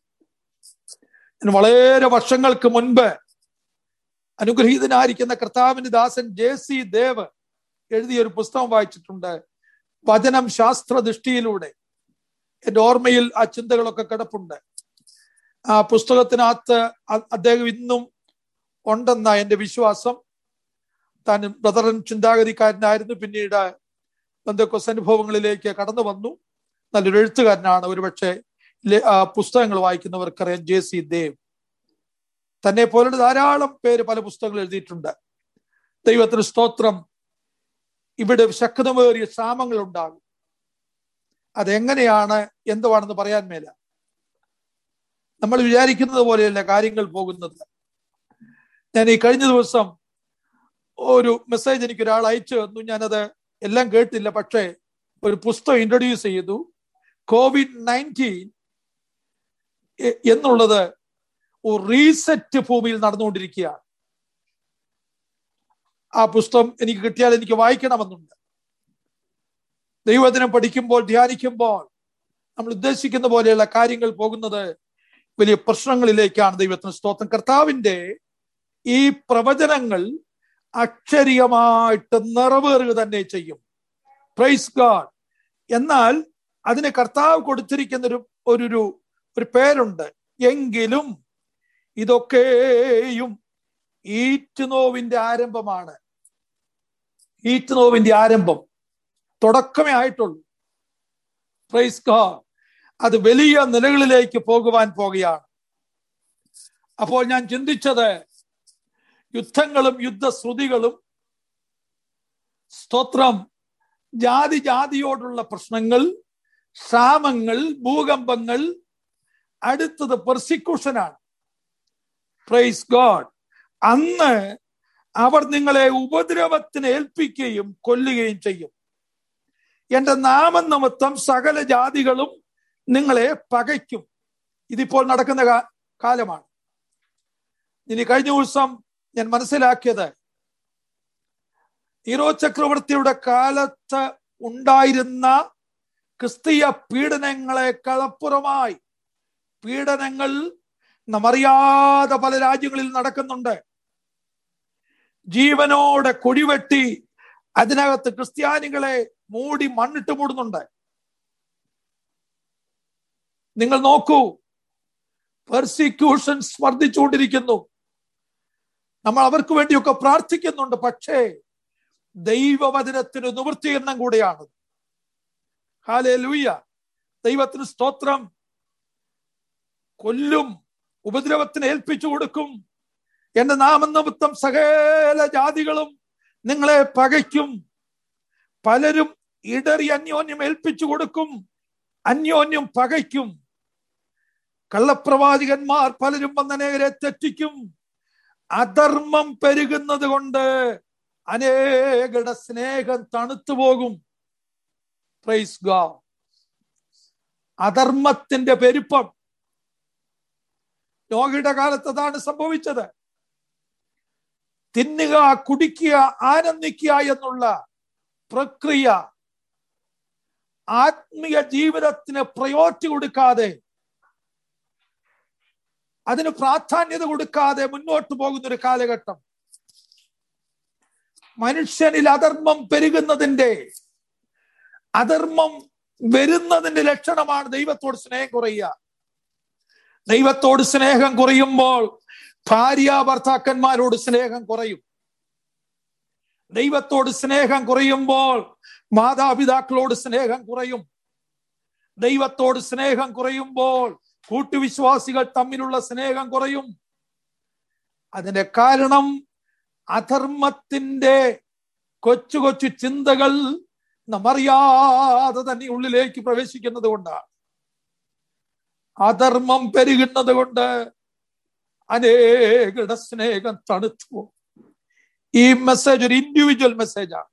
വളരെ വർഷങ്ങൾക്ക് മുൻപ് അനുഗ്രഹീതനായിരിക്കുന്ന കർത്താവിന്റെ ദാസൻ ജെ സി ദേവ് എഴുതിയ ഒരു പുസ്തകം വായിച്ചിട്ടുണ്ട് വചനം ശാസ്ത്ര ദൃഷ്ടിയിലൂടെ എന്റെ ഓർമ്മയിൽ ആ ചിന്തകളൊക്കെ കിടപ്പുണ്ട് ആ പുസ്തകത്തിനകത്ത് അദ്ദേഹം ഇന്നും ഉണ്ടെന്ന എന്റെ വിശ്വാസം താൻ ബ്രദറൻ ചിന്താഗതിക്കാരനായിരുന്നു പിന്നീട് ബന്ധക്കൊസ് അനുഭവങ്ങളിലേക്ക് കടന്നു വന്നു നല്ലൊരു എഴുത്തുകാരനാണ് ഒരുപക്ഷെ പുസ്തകങ്ങൾ വായിക്കുന്നവർക്കറിയാം ജെ സി ദേവ് തന്നെ പോലുള്ള ധാരാളം പേര് പല പുസ്തകങ്ങൾ എഴുതിയിട്ടുണ്ട് ദൈവത്തിന് സ്തോത്രം ഇവിടെ ശക്തമേറിയ ക്ഷാമങ്ങൾ ഉണ്ടാകും അതെങ്ങനെയാണ് എന്തുവാണെന്ന് പറയാൻ മേല നമ്മൾ വിചാരിക്കുന്നത് പോലെയല്ല കാര്യങ്ങൾ പോകുന്നത് ഞാൻ ഈ കഴിഞ്ഞ ദിവസം ഒരു മെസ്സേജ് എനിക്ക് ഒരാൾ അയച്ചു തന്നു ഞാനത് എല്ലാം കേട്ടില്ല പക്ഷേ ഒരു പുസ്തകം ഇൻട്രൊഡ്യൂസ് ചെയ്തു കോവിഡ് നയൻറ്റീൻ എന്നുള്ളത് ഒരു റീസെറ്റ് ഭൂമിയിൽ നടന്നുകൊണ്ടിരിക്കുകയാണ് ആ പുസ്തകം എനിക്ക് കിട്ടിയാൽ എനിക്ക് വായിക്കണമെന്നുണ്ട് ദൈവദിനം പഠിക്കുമ്പോൾ ധ്യാനിക്കുമ്പോൾ നമ്മൾ ഉദ്ദേശിക്കുന്ന പോലെയുള്ള കാര്യങ്ങൾ പോകുന്നത് വലിയ പ്രശ്നങ്ങളിലേക്കാണ് ദൈവത്തിന് സ്തോത്രം കർത്താവിന്റെ ഈ പ്രവചനങ്ങൾ അക്ഷരീയമായിട്ട് നിറവേറുക തന്നെ ചെയ്യും പ്രൈസ് ഗാഡ് എന്നാൽ അതിന് കർത്താവ് കൊടുത്തിരിക്കുന്ന ഒരു ഒരു ഒരു പേരുണ്ട് എങ്കിലും ഇതൊക്കെയും ഈറ്റുനോവിന്റെ ആരംഭമാണ് ഈറ്റുനോവിന്റെ ആരംഭം തുടക്കമേ ആയിട്ടുള്ളൂ പ്രൈസ് ഗാഡ് അത് വലിയ നിലകളിലേക്ക് പോകുവാൻ പോകുകയാണ് അപ്പോൾ ഞാൻ ചിന്തിച്ചത് യുദ്ധങ്ങളും യുദ്ധശ്രുതികളും സ്തോത്രം ജാതി ജാതിയോടുള്ള പ്രശ്നങ്ങൾ ക്ഷാമങ്ങൾ ഭൂകമ്പങ്ങൾ അടുത്തത് പെർസിക്യൂഷനാണ് പ്രൈസ് ഗോഡ് അന്ന് അവർ നിങ്ങളെ ഉപദ്രവത്തിന് ഏൽപ്പിക്കുകയും കൊല്ലുകയും ചെയ്യും എന്റെ നാമനിമിത്തം സകല ജാതികളും നിങ്ങളെ പകയ്ക്കും ഇതിപ്പോൾ നടക്കുന്ന കാലമാണ് ഇനി കഴിഞ്ഞ ദിവസം ഞാൻ മനസ്സിലാക്കിയത് ഈറോ ചക്രവർത്തിയുടെ കാലത്ത് ഉണ്ടായിരുന്ന ക്രിസ്തീയ പീഡനങ്ങളെ കളപ്പുറമായി പീഡനങ്ങൾ നമ്മറിയാതെ പല രാജ്യങ്ങളിൽ നടക്കുന്നുണ്ട് ജീവനോടെ കൊടിവെട്ടി അതിനകത്ത് ക്രിസ്ത്യാനികളെ മൂടി മണ്ണിട്ട് മൂടുന്നുണ്ട് നിങ്ങൾ നോക്കൂ പെർസിക്യൂഷൻസ് വർദ്ധിച്ചുകൊണ്ടിരിക്കുന്നു നമ്മൾ അവർക്ക് വേണ്ടിയൊക്കെ പ്രാർത്ഥിക്കുന്നുണ്ട് പക്ഷേ ദൈവവചനത്തിന് നിവൃത്തിയെണ്ണം കൂടെയാണ് ഹാലേ ലൂയ ദൈവത്തിന് സ്തോത്രം കൊല്ലും ഉപദ്രവത്തിന് ഏൽപ്പിച്ചു കൊടുക്കും എന്റെ നാമനിമിത്തം സകല ജാതികളും നിങ്ങളെ പകയ്ക്കും പലരും ഇടറി അന്യോന്യം ഏൽപ്പിച്ചു കൊടുക്കും അന്യോന്യം പകയ്ക്കും കള്ളപ്രവാചകന്മാർ പലരും വന്നനേകരെ തെറ്റിക്കും അധർമ്മം പെരുകുന്നത് കൊണ്ട് അനേകരുടെ സ്നേഹം തണുത്തു പോകും പ്രൈസ് ഗാ അധർമ്മത്തിന്റെ പെരുപ്പം നോഗയുടെ കാലത്ത് അതാണ് സംഭവിച്ചത് തിന്നുക കുടിക്കുക ആനന്ദിക്കുക എന്നുള്ള പ്രക്രിയ ആത്മീയ ജീവിതത്തിന് പ്രയോറിറ്റി കൊടുക്കാതെ അതിന് പ്രാധാന്യത കൊടുക്കാതെ മുന്നോട്ട് പോകുന്ന ഒരു കാലഘട്ടം മനുഷ്യനിൽ അധർമ്മം പെരുകുന്നതിന്റെ അധർമ്മം വരുന്നതിന്റെ ലക്ഷണമാണ് ദൈവത്തോട് സ്നേഹം കുറയുക ദൈവത്തോട് സ്നേഹം കുറയുമ്പോൾ ഭാര്യ ഭർത്താക്കന്മാരോട് സ്നേഹം കുറയും ദൈവത്തോട് സ്നേഹം കുറയുമ്പോൾ മാതാപിതാക്കളോട് സ്നേഹം കുറയും ദൈവത്തോട് സ്നേഹം കുറയുമ്പോൾ കൂട്ടുവിശ്വാസികൾ തമ്മിലുള്ള സ്നേഹം കുറയും അതിന്റെ കാരണം അധർമ്മത്തിന്റെ കൊച്ചു കൊച്ചു ചിന്തകൾ നമ്മറിയാതെ തന്നെ ഉള്ളിലേക്ക് പ്രവേശിക്കുന്നത് കൊണ്ടാണ് അധർമ്മം പെരുകുന്നത് കൊണ്ട് അനേകരുടെ സ്നേഹം തണുത്തു ഈ മെസ്സേജ് ഒരു ഇൻഡിവിജ്വൽ മെസ്സേജാണ്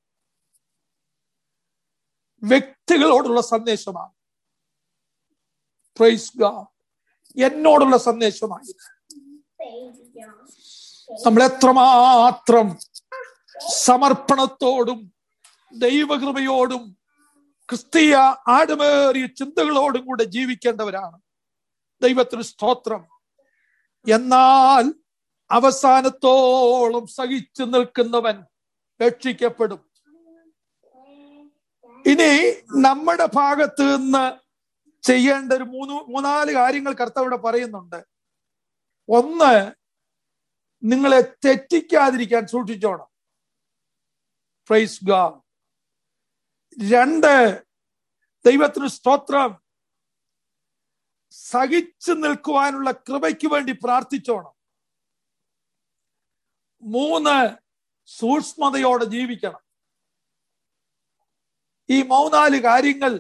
വ്യക്തികളോടുള്ള സന്ദേശമാണ് പ്രൈസ് ഗാഡ് എന്നോടുള്ള സന്ദേശമായി നമ്മൾ എത്രമാത്രം സമർപ്പണത്തോടും ദൈവകൃപയോടും ക്രിസ്തീയ ആടുമേറിയ ചിന്തകളോടും കൂടെ ജീവിക്കേണ്ടവരാണ് ദൈവത്തിന് സ്തോത്രം എന്നാൽ അവസാനത്തോളം സഹിച്ചു നിൽക്കുന്നവൻ രക്ഷിക്കപ്പെടും ഇനി നമ്മുടെ ഭാഗത്ത് നിന്ന് ചെയ്യേണ്ട ഒരു മൂന്ന് മൂന്നാല് കാര്യങ്ങൾ കർത്താവിടെ പറയുന്നുണ്ട് ഒന്ന് നിങ്ങളെ തെറ്റിക്കാതിരിക്കാൻ സൂക്ഷിച്ചോണം പ്രൈസ് ഗാ രണ്ട് ദൈവത്തിന് സ്തോത്രം സഹിച്ചു നിൽക്കുവാനുള്ള കൃപയ്ക്ക് വേണ്ടി പ്രാർത്ഥിച്ചോണം മൂന്ന് സൂക്ഷ്മതയോടെ ജീവിക്കണം ഈ മൂന്നാല് കാര്യങ്ങൾ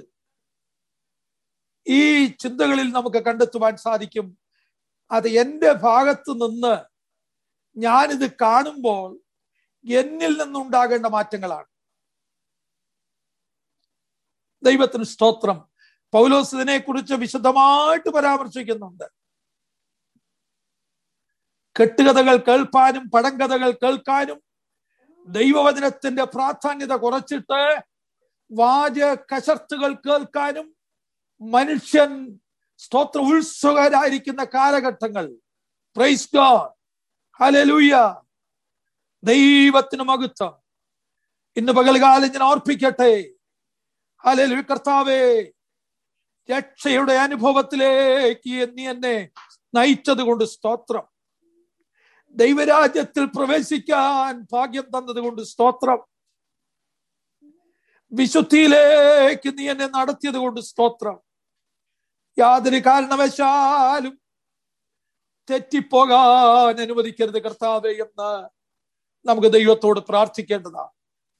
ഈ ചിന്തകളിൽ നമുക്ക് കണ്ടെത്തുവാൻ സാധിക്കും അത് എൻ്റെ ഭാഗത്ത് നിന്ന് ഞാനിത് കാണുമ്പോൾ എന്നിൽ നിന്നുണ്ടാകേണ്ട മാറ്റങ്ങളാണ് ദൈവത്തിന് സ്തോത്രം പൗലോസ് ഇതിനെ കുറിച്ച് വിശദമായിട്ട് പരാമർശിക്കുന്നുണ്ട് കെട്ടുകഥകൾ കേൾപ്പാനും പഴങ്കഥകൾ കേൾക്കാനും ദൈവവചനത്തിന്റെ പ്രാധാന്യത കുറച്ചിട്ട് വാച കശർത്തുകൾ കേൾക്കാനും മനുഷ്യൻ സ്തോത്ര ഉത്സുകരായിരിക്കുന്ന കാലഘട്ടങ്ങൾ പ്രൈസ് ഗോഡ് ഹലലൂയ ദൈവത്തിന് മഹത്വം ഇന്ന് പകൽകാലം ഞാൻ ഓർപ്പിക്കട്ടെ ഹലലു കർത്താവേ രക്ഷയുടെ അനുഭവത്തിലേക്ക് നീ എന്നെ നയിച്ചത് കൊണ്ട് സ്തോത്രം ദൈവരാജ്യത്തിൽ പ്രവേശിക്കാൻ ഭാഗ്യം തന്നത് കൊണ്ട് സ്തോത്രം വിശുദ്ധിയിലേക്ക് നീ എന്നെ നടത്തിയത് കൊണ്ട് സ്തോത്രം യാതൊരു കാരണവശാലും തെറ്റിപ്പോകാൻ അനുവദിക്കരുത് കർത്താവെ എന്ന് നമുക്ക് ദൈവത്തോട് പ്രാർത്ഥിക്കേണ്ടതാണ്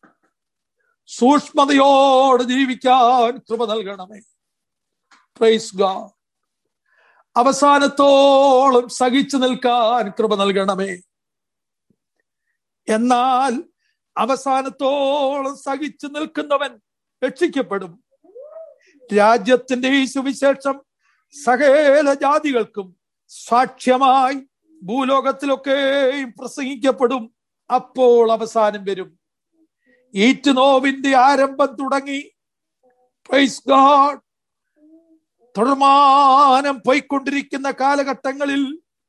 സൂക്ഷ്മതയോട് ജീവിക്കാൻ കൃപ നൽകണമേ പ്രൈസ് ഗാ അവസാനത്തോളം സഹിച്ചു നിൽക്കാൻ കൃപ നൽകണമേ എന്നാൽ അവസാനത്തോളം സഹിച്ചു നിൽക്കുന്നവൻ രക്ഷിക്കപ്പെടും രാജ്യത്തിന്റെ ഈ സുവിശേഷം സകല ജാതികൾക്കും സാക്ഷ്യമായി ഭൂലോകത്തിലൊക്കെയും പ്രസംഗിക്കപ്പെടും അപ്പോൾ അവസാനം വരും ഈറ്റുനോവിന്റെ ആരംഭം തുടങ്ങി പ്രൈസ് ഗാഡ് തുടർമാനം പോയിക്കൊണ്ടിരിക്കുന്ന കാലഘട്ടങ്ങളിൽ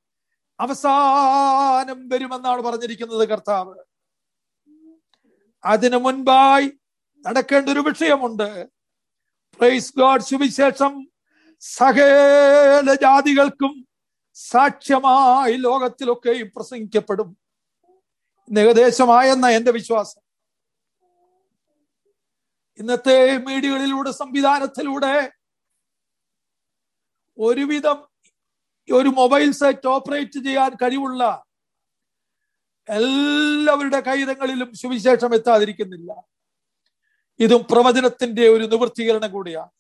അവസാനം വരുമെന്നാണ് പറഞ്ഞിരിക്കുന്നത് കർത്താവ് അതിനു മുൻപായി നടക്കേണ്ട ഒരു വിഷയമുണ്ട് പ്രൈസ് ഗോഡ് സുവിശേഷം സകല ജാതികൾക്കും സാക്ഷ്യമായി ലോകത്തിലൊക്കെയും പ്രസംഗിക്കപ്പെടും ഏകദേശമായെന്ന എന്റെ വിശ്വാസം ഇന്നത്തെ മീഡിയകളിലൂടെ സംവിധാനത്തിലൂടെ ഒരുവിധം ഒരു മൊബൈൽ സെറ്റ് ഓപ്പറേറ്റ് ചെയ്യാൻ കഴിവുള്ള എല്ലാവരുടെ കൈതങ്ങളിലും സുവിശേഷം എത്താതിരിക്കുന്നില്ല ഇതും പ്രവചനത്തിന്റെ ഒരു നിവൃത്തീകരണം കൂടിയാണ്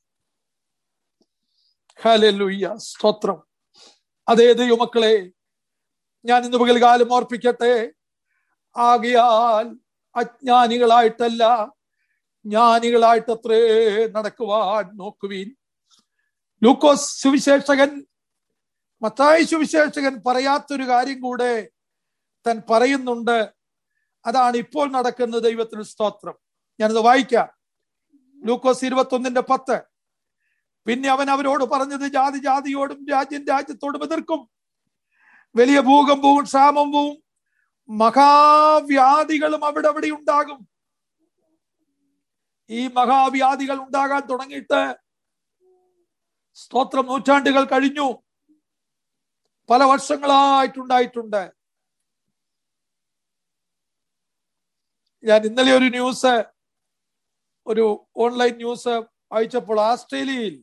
ഹലലുയ്യ സ്തോത്രം അതേ ദൈവമക്കളെ ഞാൻ ഇന്ന് പകൽകാലം ഓർപ്പിക്കട്ടെ ആകയാൽ അജ്ഞാനികളായിട്ടല്ല ജ്ഞാനികളായിട്ടത്രേ നടക്കുവാൻ നോക്കുവീൻ ലൂക്കോസ് സുവിശേഷകൻ മത്തായി സുവിശേഷകൻ പറയാത്തൊരു കാര്യം കൂടെ താൻ പറയുന്നുണ്ട് അതാണ് ഇപ്പോൾ നടക്കുന്ന ദൈവത്തിന് സ്തോത്രം ഞാനത് വായിക്കാം ലൂക്കോസ് ഇരുപത്തൊന്നിന്റെ പത്ത് പിന്നെ അവൻ അവരോട് പറഞ്ഞത് ജാതി ജാതിയോടും രാജ്യം രാജ്യത്തോടും എതിർക്കും വലിയ ഭൂകമ്പവും ക്ഷാമവും മഹാവ്യാധികളും അവിടെ അവിടെ ഉണ്ടാകും ഈ മഹാവ്യാധികൾ ഉണ്ടാകാൻ തുടങ്ങിയിട്ട് സ്തോത്രം നൂറ്റാണ്ടുകൾ കഴിഞ്ഞു പല വർഷങ്ങളായിട്ടുണ്ടായിട്ടുണ്ട് ഞാൻ ഇന്നലെ ഒരു ന്യൂസ് ഒരു ഓൺലൈൻ ന്യൂസ് വായിച്ചപ്പോൾ ആസ്ട്രേലിയയിൽ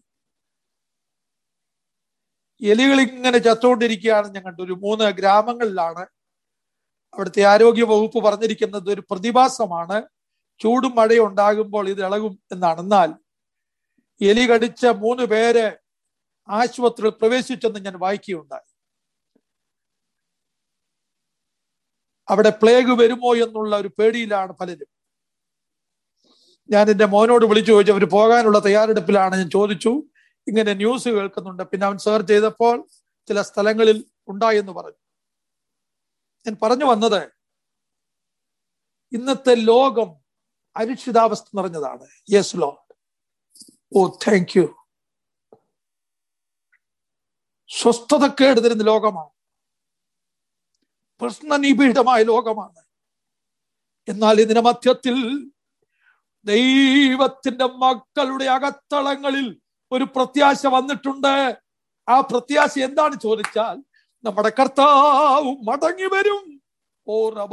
എലികൾ ഇങ്ങനെ ചത്തുകൊണ്ടിരിക്കുകയാണ് ഞാൻ കണ്ടു ഒരു മൂന്ന് ഗ്രാമങ്ങളിലാണ് അവിടുത്തെ ആരോഗ്യ വകുപ്പ് പറഞ്ഞിരിക്കുന്നത് ഒരു പ്രതിഭാസമാണ് ചൂടും മഴയും ഉണ്ടാകുമ്പോൾ ഇത് ഇളകും എന്നാണ് എന്നാൽ എലി കടിച്ച മൂന്ന് പേര് ആശുപത്രിയിൽ പ്രവേശിച്ചെന്ന് ഞാൻ വായിക്കുകയുണ്ടായി അവിടെ പ്ലേഗ് വരുമോ എന്നുള്ള ഒരു പേടിയിലാണ് പലരും ഞാൻ എന്റെ മോനോട് വിളിച്ചു ചോദിച്ചു അവർ പോകാനുള്ള തയ്യാറെടുപ്പിലാണ് ഞാൻ ചോദിച്ചു ഇങ്ങനെ ന്യൂസ് കേൾക്കുന്നുണ്ട് പിന്നെ അവൻ സെർച്ച് ചെയ്തപ്പോൾ ചില സ്ഥലങ്ങളിൽ ഉണ്ടായെന്ന് പറഞ്ഞു ഞാൻ പറഞ്ഞു വന്നത് ഇന്നത്തെ ലോകം അരിക്ഷിതാവസ്ഥ നിറഞ്ഞതാണ് yes Lord oh thank you സ്വസ്ഥതക്കേട് തരുന്ന ലോകമാണ് പ്രശ്നനിപീഡിതമായ ലോകമാണ് എന്നാൽ ഇതിന്റെ മധ്യത്തിൽ ദൈവത്തിന്റെ മക്കളുടെ അകത്തളങ്ങളിൽ ഒരു പ്രത്യാശ വന്നിട്ടുണ്ട് ആ പ്രത്യാശ എന്താണ് ചോദിച്ചാൽ നമ്മുടെ കർത്താവ് മടങ്ങി വരും ഓ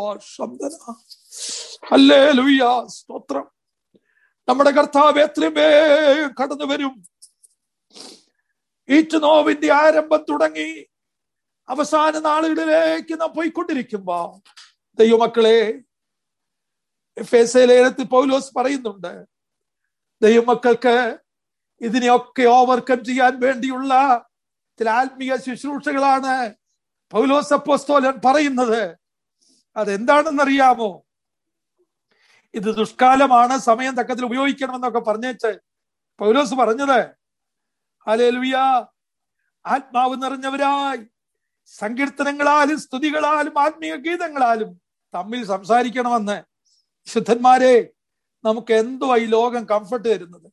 അല്ലേ ലുയ്യ സ്തോത്രം നമ്മുടെ കർത്താവ് എത്രയും വേഗം കടന്നു വരും ഈറ്റുനോവിന്റെ ആരംഭം തുടങ്ങി അവസാന നാളുകളിലേക്ക് നാം പോയിക്കൊണ്ടിരിക്കുമ്പോ ദൈവമക്കളെ എഫ് എസ് ലേഖനത്തിൽ പൗലോസ് പറയുന്നുണ്ട് ദൈവമക്കൾക്ക് ഇതിനെയൊക്കെ ഓവർകം ചെയ്യാൻ വേണ്ടിയുള്ള ചില ആത്മീയ ശുശ്രൂഷകളാണ് പൗലോസ് അപ്പോസ്തോലൻ പറയുന്നത് അതെന്താണെന്നറിയാമോ ഇത് ദുഷ്കാലമാണ് സമയം തക്കത്തിൽ ഉപയോഗിക്കണമെന്നൊക്കെ പറഞ്ഞേച്ച് പൗലോസ് പറഞ്ഞത് ഹലേലുയ ആത്മാവ് നിറഞ്ഞവരായി സങ്കീർത്തനങ്ങളാലും സ്തുതികളാലും ആത്മീയ ഗീതങ്ങളാലും തമ്മിൽ സംസാരിക്കണമെന്ന് ശുദ്ധന്മാരെ നമുക്ക് എന്തോ ഈ ലോകം കംഫർട്ട് തരുന്നത്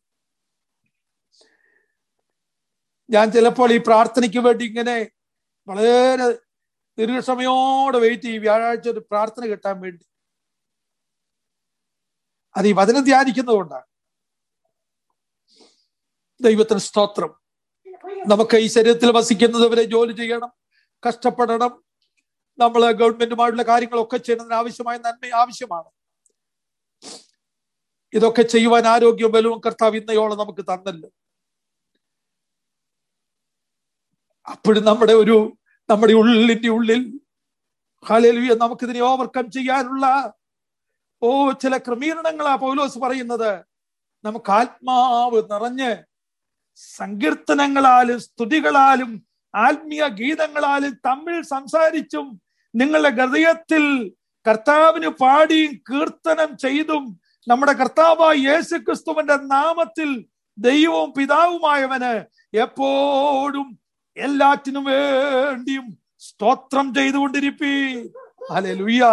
ഞാൻ ചിലപ്പോൾ ഈ പ്രാർത്ഥനയ്ക്ക് വേണ്ടി ഇങ്ങനെ വളരെ ദീർഘസമയോടെ വെയിറ്റ് ചെയ്യും വ്യാഴാഴ്ച ഒരു പ്രാർത്ഥന കിട്ടാൻ വേണ്ടി അത് ഈ വചനം ധ്യാനിക്കുന്നതുകൊണ്ടാണ് ദൈവത്തിന് സ്തോത്രം നമുക്ക് ഈ ശരീരത്തിൽ വസിക്കുന്നവരെ ജോലി ചെയ്യണം കഷ്ടപ്പെടണം നമ്മൾ ഗവൺമെന്റുമായിട്ടുള്ള കാര്യങ്ങളൊക്കെ ചെയ്യുന്നതിന് ആവശ്യമായ നന്മ ആവശ്യമാണ് ഇതൊക്കെ ചെയ്യുവാൻ ആരോഗ്യവും ബലവും കർത്താവ് ഇന്നയോളം നമുക്ക് തന്നല്ലോ അപ്പോഴും നമ്മുടെ ഒരു നമ്മുടെ ഉള്ളിന്റെ ഉള്ളിൽ ഹാലേലുയ നമുക്കിതിനെ ഓവർകം ചെയ്യാനുള്ള ഓ ചില ക്രമീകരണങ്ങളാ പൗലോസ് പറയുന്നത് നമുക്ക് ആത്മാവ് നിറഞ്ഞ് സങ്കീർത്തനങ്ങളാലും സ്തുതികളാലും ആത്മീയ ഗീതങ്ങളാലും തമ്മിൽ സംസാരിച്ചും നിങ്ങളുടെ ഹൃദയത്തിൽ കർത്താവിന് പാടിയും കീർത്തനം ചെയ്തും നമ്മുടെ കർത്താവായ യേശു ക്രിസ്തുവിന്റെ നാമത്തിൽ ദൈവവും പിതാവുമായവന് എപ്പോഴും എല്ലാറ്റിനും വേണ്ടിയും സ്തോത്രം ചെയ്തുകൊണ്ടിരിപ്പി അല്ലെ ലുയ്യ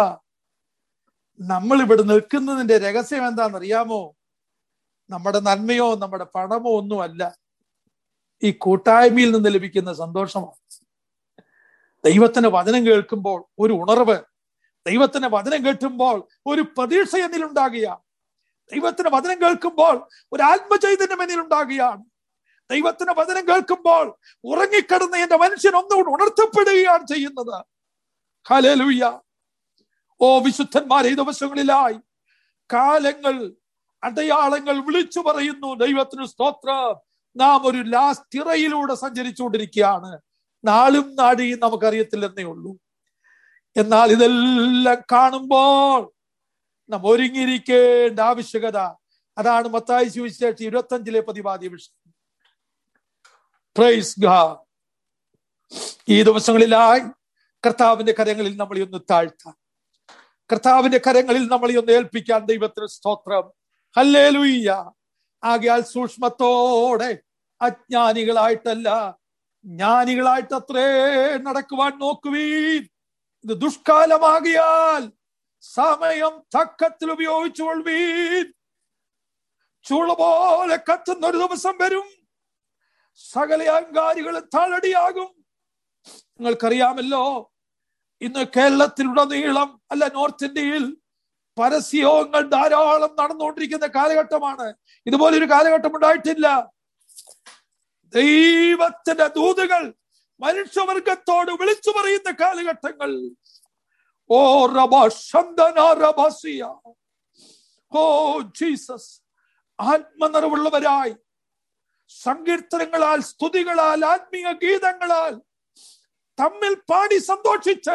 നമ്മൾ ഇവിടെ നിൽക്കുന്നതിന്റെ രഹസ്യം എന്താണെന്നറിയാമോ നമ്മുടെ നന്മയോ നമ്മുടെ പണമോ ഒന്നുമല്ല ഈ കൂട്ടായ്മയിൽ നിന്ന് ലഭിക്കുന്ന സന്തോഷമാണ് ദൈവത്തിന്റെ വചനം കേൾക്കുമ്പോൾ ഒരു ഉണർവ് ദൈവത്തിന്റെ വചനം കേൾക്കുമ്പോൾ ഒരു പ്രതീക്ഷ എന്നിലുണ്ടാകുക ദൈവത്തിന്റെ വചനം കേൾക്കുമ്പോൾ ഒരു ആത്മചൈതന്യം എന്നിലുണ്ടാകുകയാണ് ദൈവത്തിന്റെ വചനം കേൾക്കുമ്പോൾ ഉറങ്ങിക്കിടന്ന എന്റെ മനുഷ്യൻ ഒന്നുകൂടി ഉണർത്തപ്പെടുകയാണ് ചെയ്യുന്നത് ഹലേലുയ്യ ഓ വിശുദ്ധന്മാരെ ഈ ദിവസങ്ങളിലായി കാലങ്ങൾ അടയാളങ്ങൾ വിളിച്ചു പറയുന്നു ദൈവത്തിന് സ്തോത്രം നാം ഒരു ലാസ്റ്റ് തിറയിലൂടെ സഞ്ചരിച്ചുകൊണ്ടിരിക്കുകയാണ് നാളും നാടിയും നമുക്കറിയത്തില്ലെന്നേ ഉള്ളൂ എന്നാൽ ഇതെല്ലാം കാണുമ്പോൾ നാം ഒരുങ്ങിയിരിക്കേണ്ട ആവശ്യകത അതാണ് മത്തായി സുവിശേഷം ഇരുപത്തഞ്ചിലെ പ്രതിപാദ്യ വിഷയം പ്രൈസ് ഗാ ഈ ദിവസങ്ങളിലായി കർത്താവിന്റെ കരങ്ങളിൽ നമ്മളെ ഒന്ന് താഴ്ത്താം കർത്താവിന്റെ കരങ്ങളിൽ നമ്മളെ ഒന്ന് ഏൽപ്പിക്കാൻ ദൈവത്തിന് സ്തോത്രം ഹല്ലേ ലുയ്യ ആകയാൽ സൂക്ഷ്മത്തോടെ അജ്ഞാനികളായിട്ടല്ല ജ്ഞാനികളായിട്ട് അത്രേ നടക്കുവാൻ നോക്കുവീൻ ഇത് ദുഷ്കാലമാകിയാൽ സമയം തക്കത്തിൽ ഉപയോഗിച്ചു കൊള്ളുവീൻ ചൂള പോലെ കത്തുന്ന ഒരു ദിവസം വരും സകല അഹങ്കാരികൾ താളടിയാകും നിങ്ങൾക്കറിയാമല്ലോ ഇന്ന് കേരളത്തിലുടനീളം അല്ല നോർത്ത് ഇന്ത്യയിൽ പരസ്യങ്ങൾ ധാരാളം നടന്നുകൊണ്ടിരിക്കുന്ന കാലഘട്ടമാണ് ഇതുപോലെ ഒരു കാലഘട്ടം ഉണ്ടായിട്ടില്ല ദൈവത്തിന്റെ ദൂതുകൾ മനുഷ്യവർഗത്തോട് വിളിച്ചു പറയുന്ന കാലഘട്ടങ്ങൾ ഓ റബിയ ഓ ജീസസ് ആത്മനിറവുള്ളവരായി സങ്കീർത്തനങ്ങളാൽ സ്തുതികളാൽ ആത്മീയ ഗീതങ്ങളാൽ തമ്മിൽ പാടി സന്തോഷിച്ച്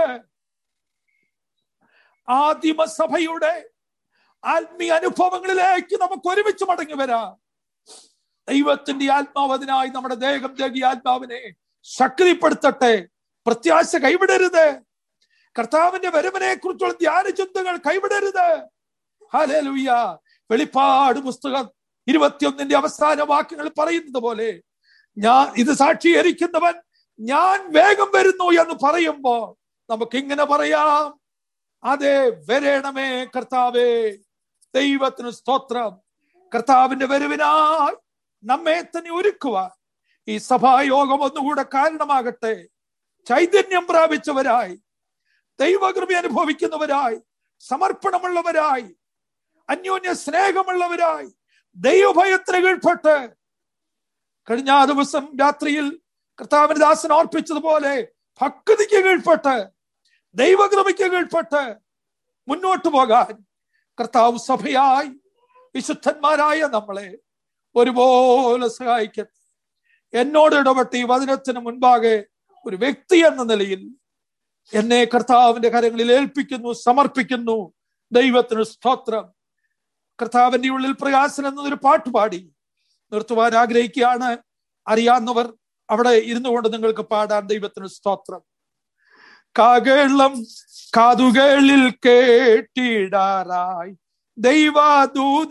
ആദിമസഭയുടെ ആത്മീയ അനുഭവങ്ങളിലേക്ക് നമുക്ക് ഒരുമിച്ച് മടങ്ങി വരാം ദൈവത്തിന്റെ ആത്മാവ് അതിനായി നമ്മുടെ ദേഹം ദേഹി ആത്മാവിനെ ശക്തിപ്പെടുത്തട്ടെ പ്രത്യാശ കൈവിടരുത് കർത്താവിന്റെ വരവിനെ കുറിച്ചുള്ള ധ്യാന ചിന്തകൾ കൈവിടരുത് ഹാലേലുയ്യ വെളിപ്പാട് പുസ്തകം ഇരുപത്തിയൊന്നിന്റെ അവസാന വാക്യങ്ങൾ പറയുന്നത് പോലെ ഞാൻ ഇത് സാക്ഷീകരിക്കുന്നവൻ ഞാൻ വേഗം വരുന്നു എന്ന് പറയുമ്പോ നമുക്ക് ഇങ്ങനെ പറയാം അതെ വരേണമേ കർത്താവേ ദൈവത്തിന് സ്തോത്രം കർത്താവിന്റെ വരവിനായി നമ്മെ തന്നെ ഒരുക്കുവാൻ ഈ സഭായോഗം ഒന്നുകൂടെ കാരണമാകട്ടെ ചൈതന്യം പ്രാപിച്ചവരായി ദൈവകൃപ അനുഭവിക്കുന്നവരായി സമർപ്പണമുള്ളവരായി അന്യോന്യ സ്നേഹമുള്ളവരായി ദൈവഭയത്തിന് കീഴ്പ്പെട്ട് കഴിഞ്ഞ ദിവസം രാത്രിയിൽ കർത്താവിന് ദാസൻ ഓർപ്പിച്ചതുപോലെ ഭക്തിക്ക് കീഴ്പ്പെട്ട് ദൈവകൃപയ്ക്ക് കീഴ്പ്പെട്ട് മുന്നോട്ട് പോകാൻ കർത്താവ് സഭയായി വിശുദ്ധന്മാരായ നമ്മളെ ഒരുപോലെ സഹായിക്കട്ടെ എന്നോട് ഇടപെട്ട് ഈ വചനത്തിന് മുൻപാകെ ഒരു വ്യക്തി എന്ന നിലയിൽ എന്നെ കർത്താവിന്റെ കരങ്ങളിൽ ഏൽപ്പിക്കുന്നു സമർപ്പിക്കുന്നു ദൈവത്തിന് സ്തോത്രം കർത്താവിന്റെ ഉള്ളിൽ പ്രകാശനം എന്നൊരു പാട്ട് പാടി നിർത്തുവാൻ ആഗ്രഹിക്കുകയാണ് അറിയാവുന്നവർ അവിടെ ഇരുന്നു കൊണ്ട് നിങ്ങൾക്ക് പാടാൻ ദൈവത്തിന് സ്തോത്രം കാകേളം കാതുകളിൽ കേട്ടിടാറായി ദൈവദൂത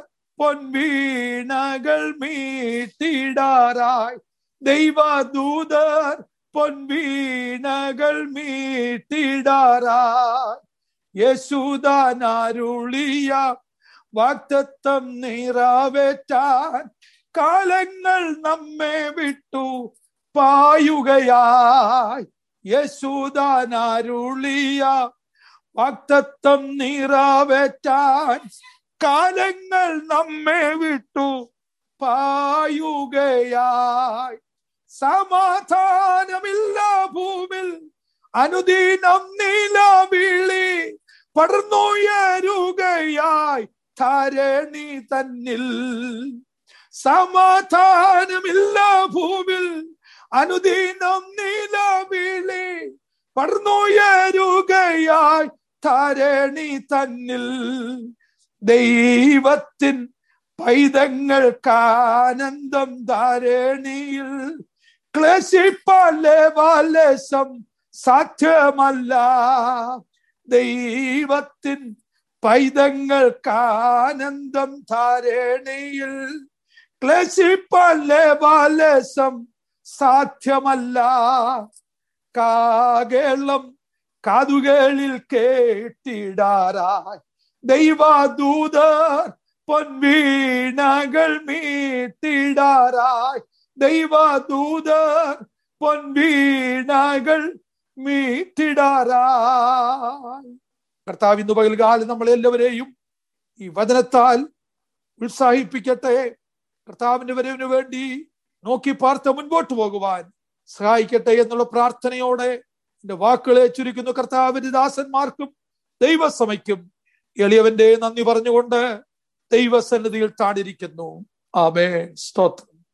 പൊൻവീണകൾ മീട്ടിടാറായി ദൈവദൂതർ പൊൻവീണകൾ മീട്ടിടാറായി യേശുദാനരുളിയ വാക്തത്വം നിറവേറ്റാൻ കാലങ്ങൾ നമ്മെ വിട്ടു പായുകയായി യേശുദാനരുളിയ വാക്തത്വം നിറവേറ്റാൻ കാലങ്ങൾ നമ്മെ വിട്ടു പായുകയായി സമാധാനമില്ല ഭൂമിൽ അനുദിനം നിലവിളി പടർന്നുയരുകയായി ധരണി തന്നിൽ സമാധാനമില്ല ഭൂമിൽ അനുദിനം നിലവിളി പടർന്നുയരുകയായി ധരണി തന്നിൽ ദൈവത്തിൻ പൈതങ്ങൾക്കാനന്ദം ധാരണിയിൽ ക്ലേശിപ്പാലെ വാലസം സാധ്യമല്ല ദൈവത്തിൻ പൈതങ്ങൾക്കാനന്ദം ധാരണിയിൽ ക്ലേശിപ്പാലെ വാലസം സാധ്യമല്ല കാകേളം കാതുകളിൽ കേട്ടിടാറായി ദൈവദൂതർ പൊൻവീണകൾ മീട്ടിടാറായി ദൈവദൂതർ പൊൻവീണകൾ മീട്ടിടാറായി കർത്താവ് ഇന്ന് പകൽകാലം നമ്മളെല്ലാവരെയും ഈ വചനത്താൽ ഉത്സാഹിപ്പിക്കട്ടെ കർത്താവിന്റെ വരവിന് വേണ്ടി നോക്കി പാർത്ത് മുൻപോട്ട് പോകുവാൻ സഹായിക്കട്ടെ എന്നുള്ള പ്രാർത്ഥനയോടെ എന്റെ വാക്കുകളെ ചുരുക്കുന്നു കർത്താവിന്റെ ദാസന്മാർക്കും ദൈവസമയ്ക്കും എളിയവന്റെ നന്ദി പറഞ്ഞുകൊണ്ട് ദൈവസന്നിധിയിൽ താണിരിക്കുന്നു ആമേ സ്തോത്രം